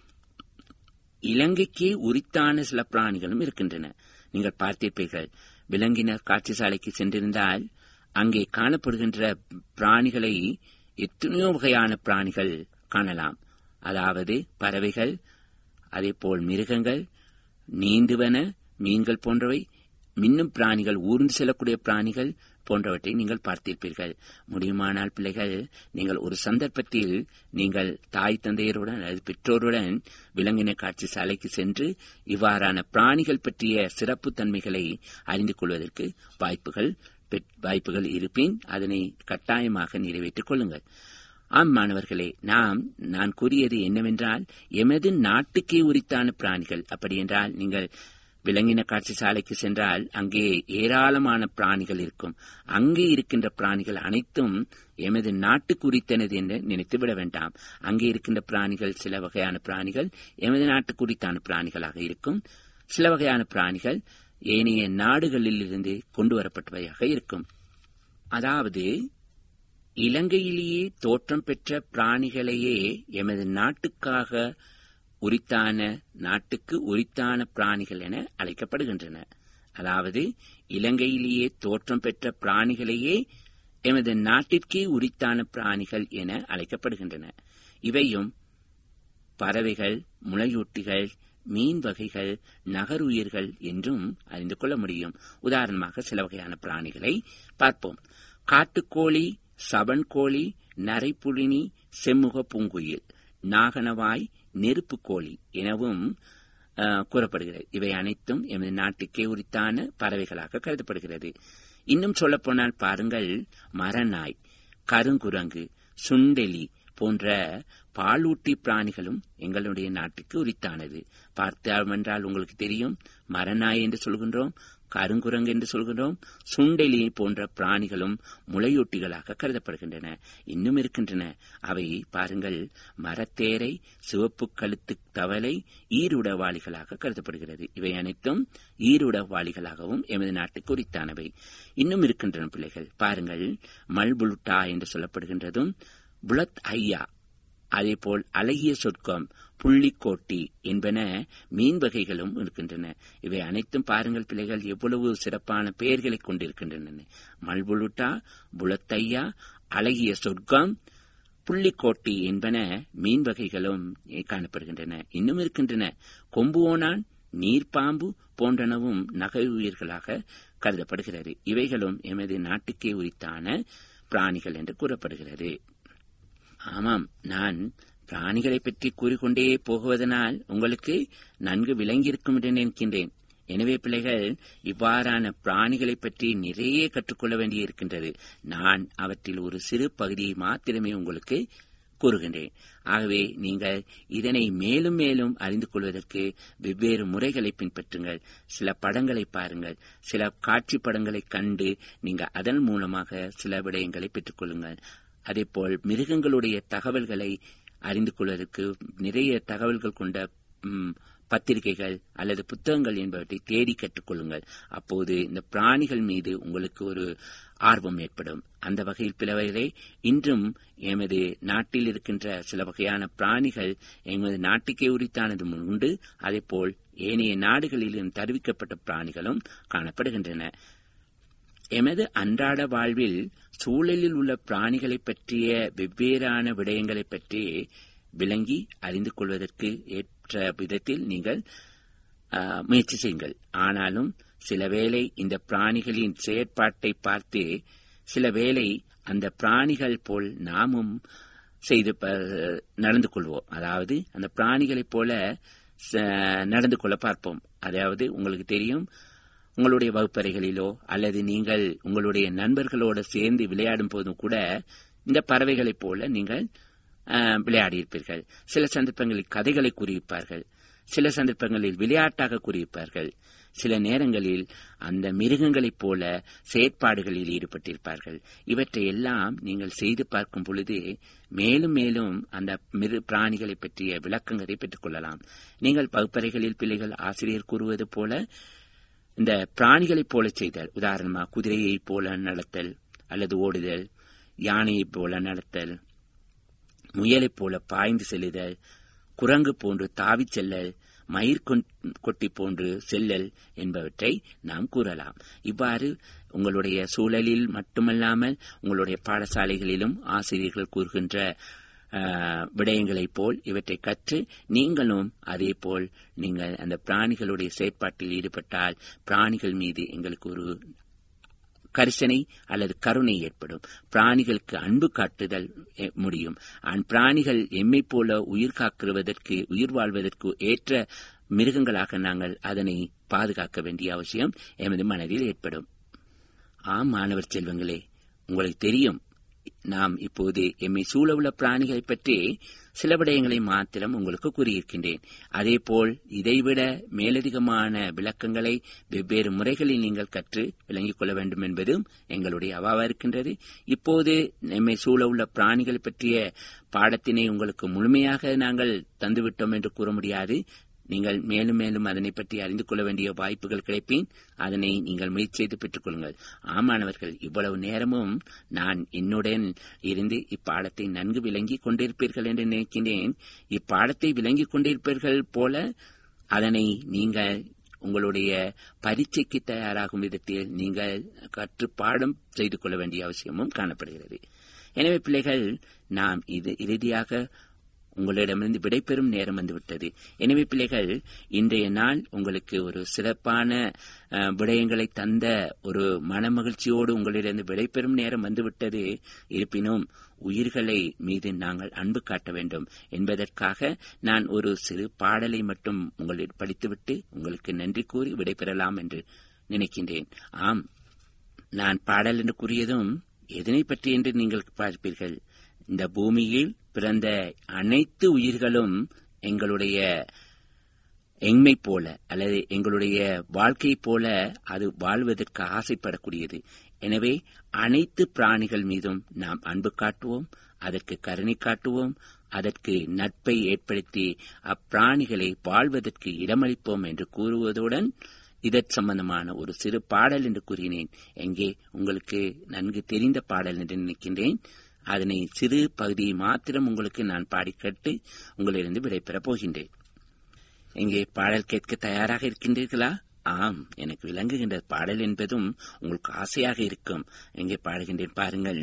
இலங்கைக்கே உரித்தான சில பிராணிகளும் இருக்கின்றன நீங்கள் பார்த்திருப்பீர்கள் விலங்கினர் காட்சி சாலைக்கு சென்றிருந்தால் அங்கே காணப்படுகின்ற பிராணிகளை எத்தனையோ வகையான பிராணிகள் காணலாம் அதாவது பறவைகள் அதேபோல் மிருகங்கள் நீந்துவன மீன்கள் போன்றவை மின்னும் பிராணிகள் ஊர்ந்து செல்லக்கூடிய பிராணிகள் போன்றவற்றை நீங்கள் பார்த்திருப்பீர்கள் முடியுமானால் பிள்ளைகள் நீங்கள் ஒரு சந்தர்ப்பத்தில் நீங்கள் தாய் தந்தையருடன் அல்லது பெற்றோருடன் விலங்கின காட்சி சாலைக்கு சென்று இவ்வாறான பிராணிகள் பற்றிய சிறப்பு தன்மைகளை அறிந்து கொள்வதற்கு வாய்ப்புகள் வாய்ப்புகள் இருப்பின் அதனை கட்டாயமாக நிறைவேற்றிக் கொள்ளுங்கள் ஆம் மாணவர்களே நாம் நான் கூறியது என்னவென்றால் எமது நாட்டுக்கே உரித்தான பிராணிகள் அப்படியென்றால் நீங்கள் விலங்கின காட்சி சாலைக்கு சென்றால் அங்கே ஏராளமான பிராணிகள் இருக்கும் அங்கே இருக்கின்ற பிராணிகள் அனைத்தும் எமது நாட்டுக்கு உரித்தனது என்று நினைத்து விட வேண்டாம் அங்கே இருக்கின்ற பிராணிகள் சில வகையான பிராணிகள் எமது நாட்டுக்கு உரித்தான பிராணிகளாக இருக்கும் சில வகையான பிராணிகள் ஏனைய நாடுகளில் இருந்து கொண்டு வரப்பட்டவையாக இருக்கும் அதாவது இலங்கையிலேயே தோற்றம் பெற்ற பிராணிகளையே எமது நாட்டுக்காக உரித்தான நாட்டுக்கு உரித்தான பிராணிகள் என அழைக்கப்படுகின்றன அதாவது இலங்கையிலேயே தோற்றம் பெற்ற பிராணிகளையே எமது நாட்டிற்கே உரித்தான பிராணிகள் என அழைக்கப்படுகின்றன இவையும் பறவைகள் முளையூட்டிகள் மீன் வகைகள் நகருயிர்கள் என்றும் அறிந்து கொள்ள முடியும் உதாரணமாக சில வகையான பிராணிகளை பார்ப்போம் காட்டுக்கோழி சவன் கோழி நரைப்புழினி செம்முக பூங்குயில் நாகனவாய் நெருப்பு கோழி எனவும் கூறப்படுகிறது இவை அனைத்தும் எமது நாட்டுக்கே உரித்தான பறவைகளாக கருதப்படுகிறது இன்னும் சொல்லப்போனால் பாருங்கள் மரநாய் கருங்குரங்கு சுண்டெலி போன்ற பாலூட்டி பிராணிகளும் எங்களுடைய நாட்டுக்கு உரித்தானது பார்த்தால் உங்களுக்கு தெரியும் மரநாய் என்று சொல்கின்றோம் கருங்குரங்கு என்று சொல்கிறோம் சுண்டெலி போன்ற பிராணிகளும் முளையூட்டிகளாக கருதப்படுகின்றன இன்னும் இருக்கின்றன அவை பாருங்கள் மரத்தேரை சிவப்பு கழுத்து தவளை ஈருடவாளிகளாக கருதப்படுகிறது இவை அனைத்தும் ஈருடவாளிகளாகவும் எமது நாட்டுக்கு உரித்தானவை இன்னும் இருக்கின்றன பிள்ளைகள் பாருங்கள் மல்புலுட்டா என்று சொல்லப்படுகின்றதும் புலத் ஐயா அதேபோல் அழகிய சொர்க்கம் புள்ளிக்கோட்டி என்பன மீன் வகைகளும் இருக்கின்றன இவை அனைத்தும் பாருங்கள் பிள்ளைகள் எவ்வளவு சிறப்பான பெயர்களை கொண்டிருக்கின்றன மல்புலுட்டா புலத்தையா அழகிய சொர்க்கம் புள்ளிக்கோட்டி என்பன மீன் வகைகளும் காணப்படுகின்றன இன்னும் இருக்கின்றன கொம்புவோனான் நீர்ப்பாம்பு போன்றனவும் நகை உயிர்களாக கருதப்படுகிறது இவைகளும் எமது நாட்டுக்கே உரித்தான பிராணிகள் என்று கூறப்படுகிறது ஆமாம் நான் பிராணிகளை பற்றி கூறிக்கொண்டே போகுவதனால் உங்களுக்கு நன்கு விளங்கியிருக்கும் என்று நினைக்கின்றேன் எனவே பிள்ளைகள் இவ்வாறான பிராணிகளை பற்றி நிறைய கற்றுக்கொள்ள வேண்டியிருக்கின்றது நான் அவற்றில் ஒரு சிறு பகுதியை மாத்திரமே உங்களுக்கு கூறுகின்றேன் ஆகவே நீங்கள் இதனை மேலும் மேலும் அறிந்து கொள்வதற்கு வெவ்வேறு முறைகளை பின்பற்றுங்கள் சில படங்களை பாருங்கள் சில காட்சி படங்களை கண்டு நீங்கள் அதன் மூலமாக சில விடயங்களை பெற்றுக்கொள்ளுங்கள் அதேபோல் மிருகங்களுடைய தகவல்களை அறிந்து கொள்வதற்கு நிறைய தகவல்கள் கொண்ட பத்திரிகைகள் அல்லது புத்தகங்கள் என்பவற்றை தேடி கற்றுக்கொள்ளுங்கள் அப்போது இந்த பிராணிகள் மீது உங்களுக்கு ஒரு ஆர்வம் ஏற்படும் அந்த வகையில் பிளவரே இன்றும் எமது நாட்டில் இருக்கின்ற சில வகையான பிராணிகள் எமது நாட்டுக்கே உரித்தானதும் உண்டு அதேபோல் ஏனைய நாடுகளிலும் தருவிக்கப்பட்ட பிராணிகளும் காணப்படுகின்றன எமது அன்றாட வாழ்வில் சூழலில் உள்ள பிராணிகளை பற்றிய வெவ்வேறான விடயங்களை பற்றி விளங்கி அறிந்து கொள்வதற்கு ஏற்ற விதத்தில் நீங்கள் ஆ, முயற்சி செய்யுங்கள் ஆனாலும் சில வேளை இந்த பிராணிகளின் செயற்பாட்டை பார்த்து சில வேளை அந்த பிராணிகள் போல் நாமும் செய்து ப- நடந்து கொள்வோம் அதாவது அந்த பிராணிகளைப் போல ச- நடந்து கொள்ள பார்ப்போம் அதாவது உங்களுக்கு தெரியும் உங்களுடைய வகுப்பறைகளிலோ அல்லது நீங்கள் உங்களுடைய நண்பர்களோடு சேர்ந்து விளையாடும் போதும் கூட இந்த பறவைகளைப் போல நீங்கள் ஆஹ், விளையாடியிருப்பீர்கள் சில சந்தர்ப்பங்களில் கதைகளை கூறியிருப்பார்கள் சில சந்தர்ப்பங்களில் விளையாட்டாக கூறியிருப்பார்கள் சில நேரங்களில் அந்த மிருகங்களைப் போல செயற்பாடுகளில் ஈடுபட்டிருப்பார்கள் இவற்றை எல்லாம் நீங்கள் செய்து பார்க்கும் பொழுது மேலும் மேலும் அந்த மிரு பிராணிகளை பற்றிய விளக்கங்களை பெற்றுக் கொள்ளலாம் நீங்கள் வகுப்பறைகளில் பிள்ளைகள் ஆசிரியர் கூறுவது போல இந்த பிராணிகளைப் போல செய்தல் உதாரணமாக குதிரையைப் போல நடத்தல் அல்லது ஓடுதல் யானையைப் போல நடத்தல் முயலைப் போல பாய்ந்து செல்லுதல் குரங்கு போன்று தாவிச் செல்லல் மயிர் கொண்- கொட்டி போன்று செல்லல் என்பவற்றை நாம் கூறலாம் இவ்வாறு உங்களுடைய சூழலில் மட்டுமல்லாமல் உங்களுடைய பாடசாலைகளிலும் ஆசிரியர்கள் கூறுகின்ற ஆஹ், விடயங்களைப் போல் இவற்றை கற்று நீங்களும் அதேபோல் நீங்கள் அந்த பிராணிகளுடைய செயற்பாட்டில் ஈடுபட்டால் பிராணிகள் மீது எங்களுக்கு ஒரு கரிசனை அல்லது கருணை ஏற்படும் பிராணிகளுக்கு அன்பு காட்டுதல் எ- முடியும் அன் பிராணிகள் எம்மை போல உயிர் காக்குவதற்கு உயிர் வாழ்வதற்கு ஏற்ற மிருகங்களாக நாங்கள் அதனை பாதுகாக்க வேண்டிய அவசியம் எமது மனதில் ஏற்படும் ஆம் மாணவர் செல்வங்களே உங்களுக்கு தெரியும் நாம் இப்போது எம்மை சூழ உள்ள பிராணிகளை பற்றி சில விடயங்களை மாத்திரம் உங்களுக்கு கூறியிருக்கின்றேன் அதேபோல் இதைவிட மேலதிகமான விளக்கங்களை வெவ்வேறு முறைகளில் நீங்கள் கற்று விளங்கிக் கொள்ள வேண்டும் என்பதும் எங்களுடைய அவாவா இருக்கின்றது இப்போது எம்மை சூழ உள்ள பிராணிகள் பற்றிய பாடத்தினை உங்களுக்கு முழுமையாக நாங்கள் தந்துவிட்டோம் என்று கூற முடியாது நீங்கள் மேலும் மேலும் அதனை பற்றி அறிந்து கொள்ள வேண்டிய வாய்ப்புகள் கிடைப்பின் அதனை நீங்கள் முயற்சி செய்து பெற்றுக் கொள்ளுங்கள் ஆமாணவர்கள் இவ்வளவு நேரமும் நான் என்னுடன் இருந்து இப்பாடத்தை நன்கு விளங்கிக் கொண்டிருப்பீர்கள் என்று நினைக்கிறேன் இப்பாடத்தை விளங்கிக் கொண்டிருப்பீர்கள் போல அதனை நீங்கள் உங்களுடைய பரீட்சைக்கு தயாராகும் விதத்தில் நீங்கள் கற்று பாடம் செய்து கொள்ள வேண்டிய அவசியமும் காணப்படுகிறது எனவே பிள்ளைகள் நாம் இது இறுதியாக உங்களிடமிருந்து விடைபெறும் நேரம் வந்துவிட்டது எனவே பிள்ளைகள் இன்றைய நாள் உங்களுக்கு ஒரு சிறப்பான அஹ், விடயங்களை தந்த ஒரு மனமகிழ்ச்சியோடு உங்களிடமிருந்து விடைபெறும் நேரம் வந்துவிட்டது இருப்பினும் உயிர்களை மீது நாங்கள் அன்பு காட்ட வேண்டும் என்பதற்காக நான் ஒரு சிறு பாடலை மட்டும் உங்களிடம் படித்துவிட்டு உங்களுக்கு நன்றி கூறி விடைபெறலாம் என்று நினைக்கின்றேன் ஆம் நான் பாடல் என்று கூறியதும் எதனை பற்றி என்று நீங்கள் பார்ப்பீர்கள் இந்த பூமியில் பிறந்த அனைத்து உயிர்களும் எங்களுடைய எண்மை போல அல்லது எங்களுடைய வாழ்க்கை போல அது வாழ்வதற்கு ஆசைப்படக்கூடியது எனவே அனைத்து பிராணிகள் மீதும் நாம் அன்பு காட்டுவோம் அதற்கு கருணை காட்டுவோம் அதற்கு நட்பை ஏற்படுத்தி அப்பிராணிகளை வாழ்வதற்கு இடமளிப்போம் என்று கூறுவதுடன் இதற் சம்பந்தமான ஒரு சிறு பாடல் என்று கூறினேன் எங்கே உங்களுக்கு நன்கு தெரிந்த பாடல் என்று நினைக்கின்றேன் அதனை சிறு பகுதியை மாத்திரம் உங்களுக்கு நான் பாடிக்கட்டு உங்களிடம் விடைபெறப் போகின்றேன் எங்கே பாடல் கேட்க தயாராக இருக்கின்றீர்களா ஆம் எனக்கு விளங்குகின்ற பாடல் என்பதும் உங்களுக்கு ஆசையாக இருக்கும் எங்கே பாடுகின்றேன் பாருங்கள்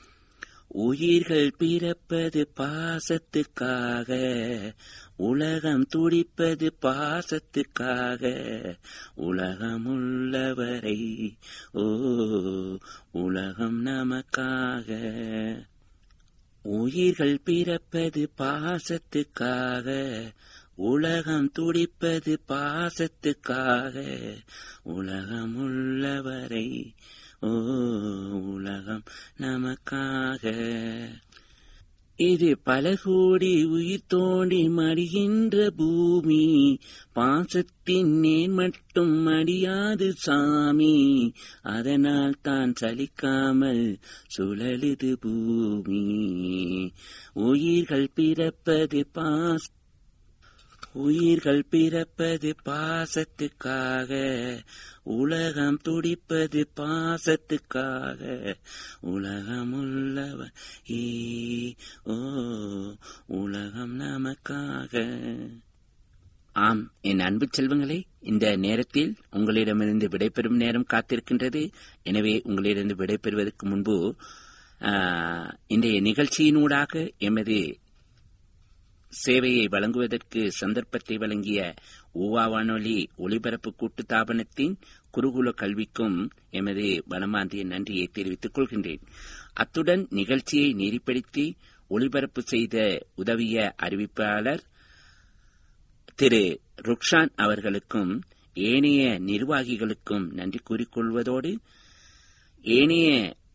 உயிர்கள் பிறப்பது பாசத்துக்காக உலகம் துடிப்பது பாசத்துக்காக உலகமுள்ளவரை ஓ உலகம் நமக்காக உயிர்கள் பிறப்பது பாசத்துக்காக உலகம் துடிப்பது பாசத்துக்காக உலகமுள்ளவரை ஓ உலகம் நமக்காக இது பல கோடி உயிர் தோண்டி மடிகின்ற பூமி பாசத்தின் நேர் மட்டும் மடியாது சாமி அதனால் தான் சலிக்காமல் சுழலுது பூமி உயிர்கள் பிறப்பது பாஸ் உயிர்கள் பிறப்பது பாசத்துக்காக உலகம் துடிப்பது பாசத்துக்காக உலகம் உள்ளவ ஈ ஓ உலகம் நமக்காக ஆம் என் அன்பு செல்வங்களே இந்த நேரத்தில் உங்களிடமிருந்து விடைபெறும் நேரம் காத்திருக்கின்றது எனவே உங்களிடமிருந்து விடைபெறுவதற்கு முன்பு ஆ, இன்றைய நிகழ்ச்சியினூடாக எமது சேவையை வழங்குவதற்கு சந்தர்ப்பத்தை வழங்கிய ஊவா வானொலி ஒலிபரப்பு கூட்டுத்தாபனத்தின் குருகுல கல்விக்கும் எமது வனமாந்திய நன்றியை தெரிவித்துக் கொள்கின்றேன் அத்துடன் நிகழ்ச்சியை நெறிப்படுத்தி ஒளிபரப்பு செய்த உதவிய அறிவிப்பாளர் திரு ருக்ஷான் அவர்களுக்கும் ஏனைய நிர்வாகிகளுக்கும் நன்றி கூறிக்கொள்வதோடு ஏனைய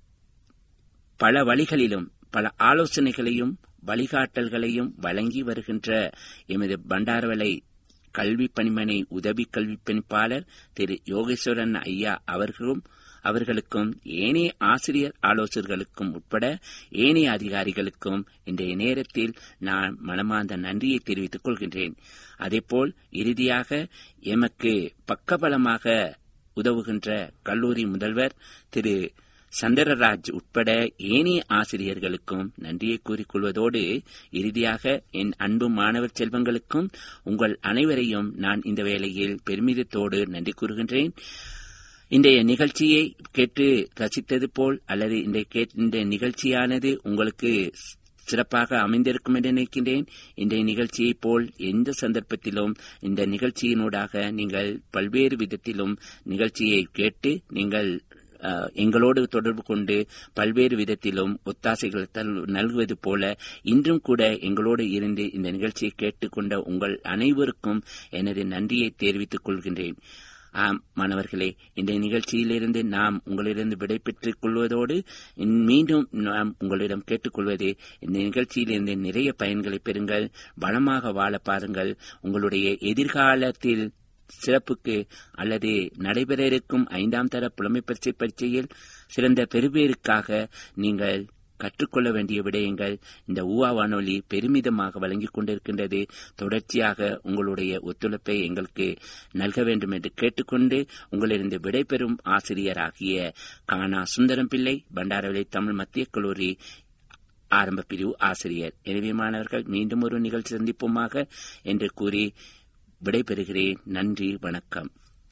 பல வழிகளிலும் பல ஆலோசனைகளையும் வழிகாட்டல்களையும் வழங்கி வருகின்ற எமது பண்டாரவளை கல்வி பணிமனை உதவி கல்வி பணிப்பாளர் திரு யோகேஸ்வரன் ஐயா அவர்களும் அவர்களுக்கும் ஏனைய ஆசிரியர் ஆலோசகர்களுக்கும் உட்பட ஏனைய அதிகாரிகளுக்கும் இன்றைய நேரத்தில் நான் மனமார்ந்த நன்றியை தெரிவித்துக் கொள்கின்றேன் அதேபோல் இறுதியாக எமக்கு பக்கபலமாக உதவுகின்ற கல்லூரி முதல்வர் திரு சந்திரராஜ் உட்பட ஏனைய ஆசிரியர்களுக்கும் நன்றியை கூறிக்கொள்வதோடு இறுதியாக என் அன்பு மாணவர் செல்வங்களுக்கும் உங்கள் அனைவரையும் நான் இந்த வேளையில் பெருமிதத்தோடு நன்றி கூறுகின்றேன் இன்றைய நிகழ்ச்சியை கேட்டு ரசித்தது போல் அல்லது இந்த கேட்- இந்த நிகழ்ச்சியானது உங்களுக்கு ஸ்- சிறப்பாக அமைந்திருக்கும் என்று நினைக்கின்றேன் இன்றைய நிகழ்ச்சியைப் போல் எந்த சந்தர்ப்பத்திலும் இந்த நிகழ்ச்சியினூடாக நீங்கள் பல்வேறு விதத்திலும் நிகழ்ச்சியை கேட்டு நீங்கள் அஹ், எங்களோடு தொடர்பு கொண்டு பல்வேறு விதத்திலும் ஒத்தாசைகள் தல்- நல்குவது போல இன்றும் கூட எங்களோடு இருந்து இந்த நிகழ்ச்சியை கேட்டுக்கொண்ட உங்கள் அனைவருக்கும் எனது நன்றியை தெரிவித்துக் கொள்கின்றேன் ஆம் மாணவர்களே இந்த நிகழ்ச்சியிலிருந்து நாம் உங்களிடம் விடைபெற்றுக் கொள்வதோடு இன் மீண்டும் நாம் உங்களிடம் கேட்டுக்கொள்வது இந்த நிகழ்ச்சியிலிருந்து நிறைய பயன்களை பெறுங்கள் வளமாக வாழ பாருங்கள் உங்களுடைய எதிர்காலத்தில் சிறப்புக்கு அல்லது நடைபெற இருக்கும் ஐந்தாம் தர புலமை பரீட்சை பரீட்சையில் சிறந்த பெறுபேருக்காக நீங்கள் கற்றுக்கொள்ள வேண்டிய விடயங்கள் இந்த ஊவா வானொலி பெருமிதமாக வழங்கிக் கொண்டிருக்கின்றது தொடர்ச்சியாக உங்களுடைய ஒத்துழைப்பை எங்களுக்கு நல்க வேண்டும் என்று கேட்டுக்கொண்டு உங்களிருந்து விடைபெறும் ஆசிரியராகிய கானா சுந்தரம் பிள்ளை பண்டாரவிளை தமிழ் மத்திய கல்லூரி ஆரம்ப பிரிவு ஆசிரியர் எனவே மாணவர்கள் மீண்டும் ஒரு நிகழ்ச்சி சந்திப்போமாக என்று கூறி விடைபெறுகிறேன் நன்றி வணக்கம்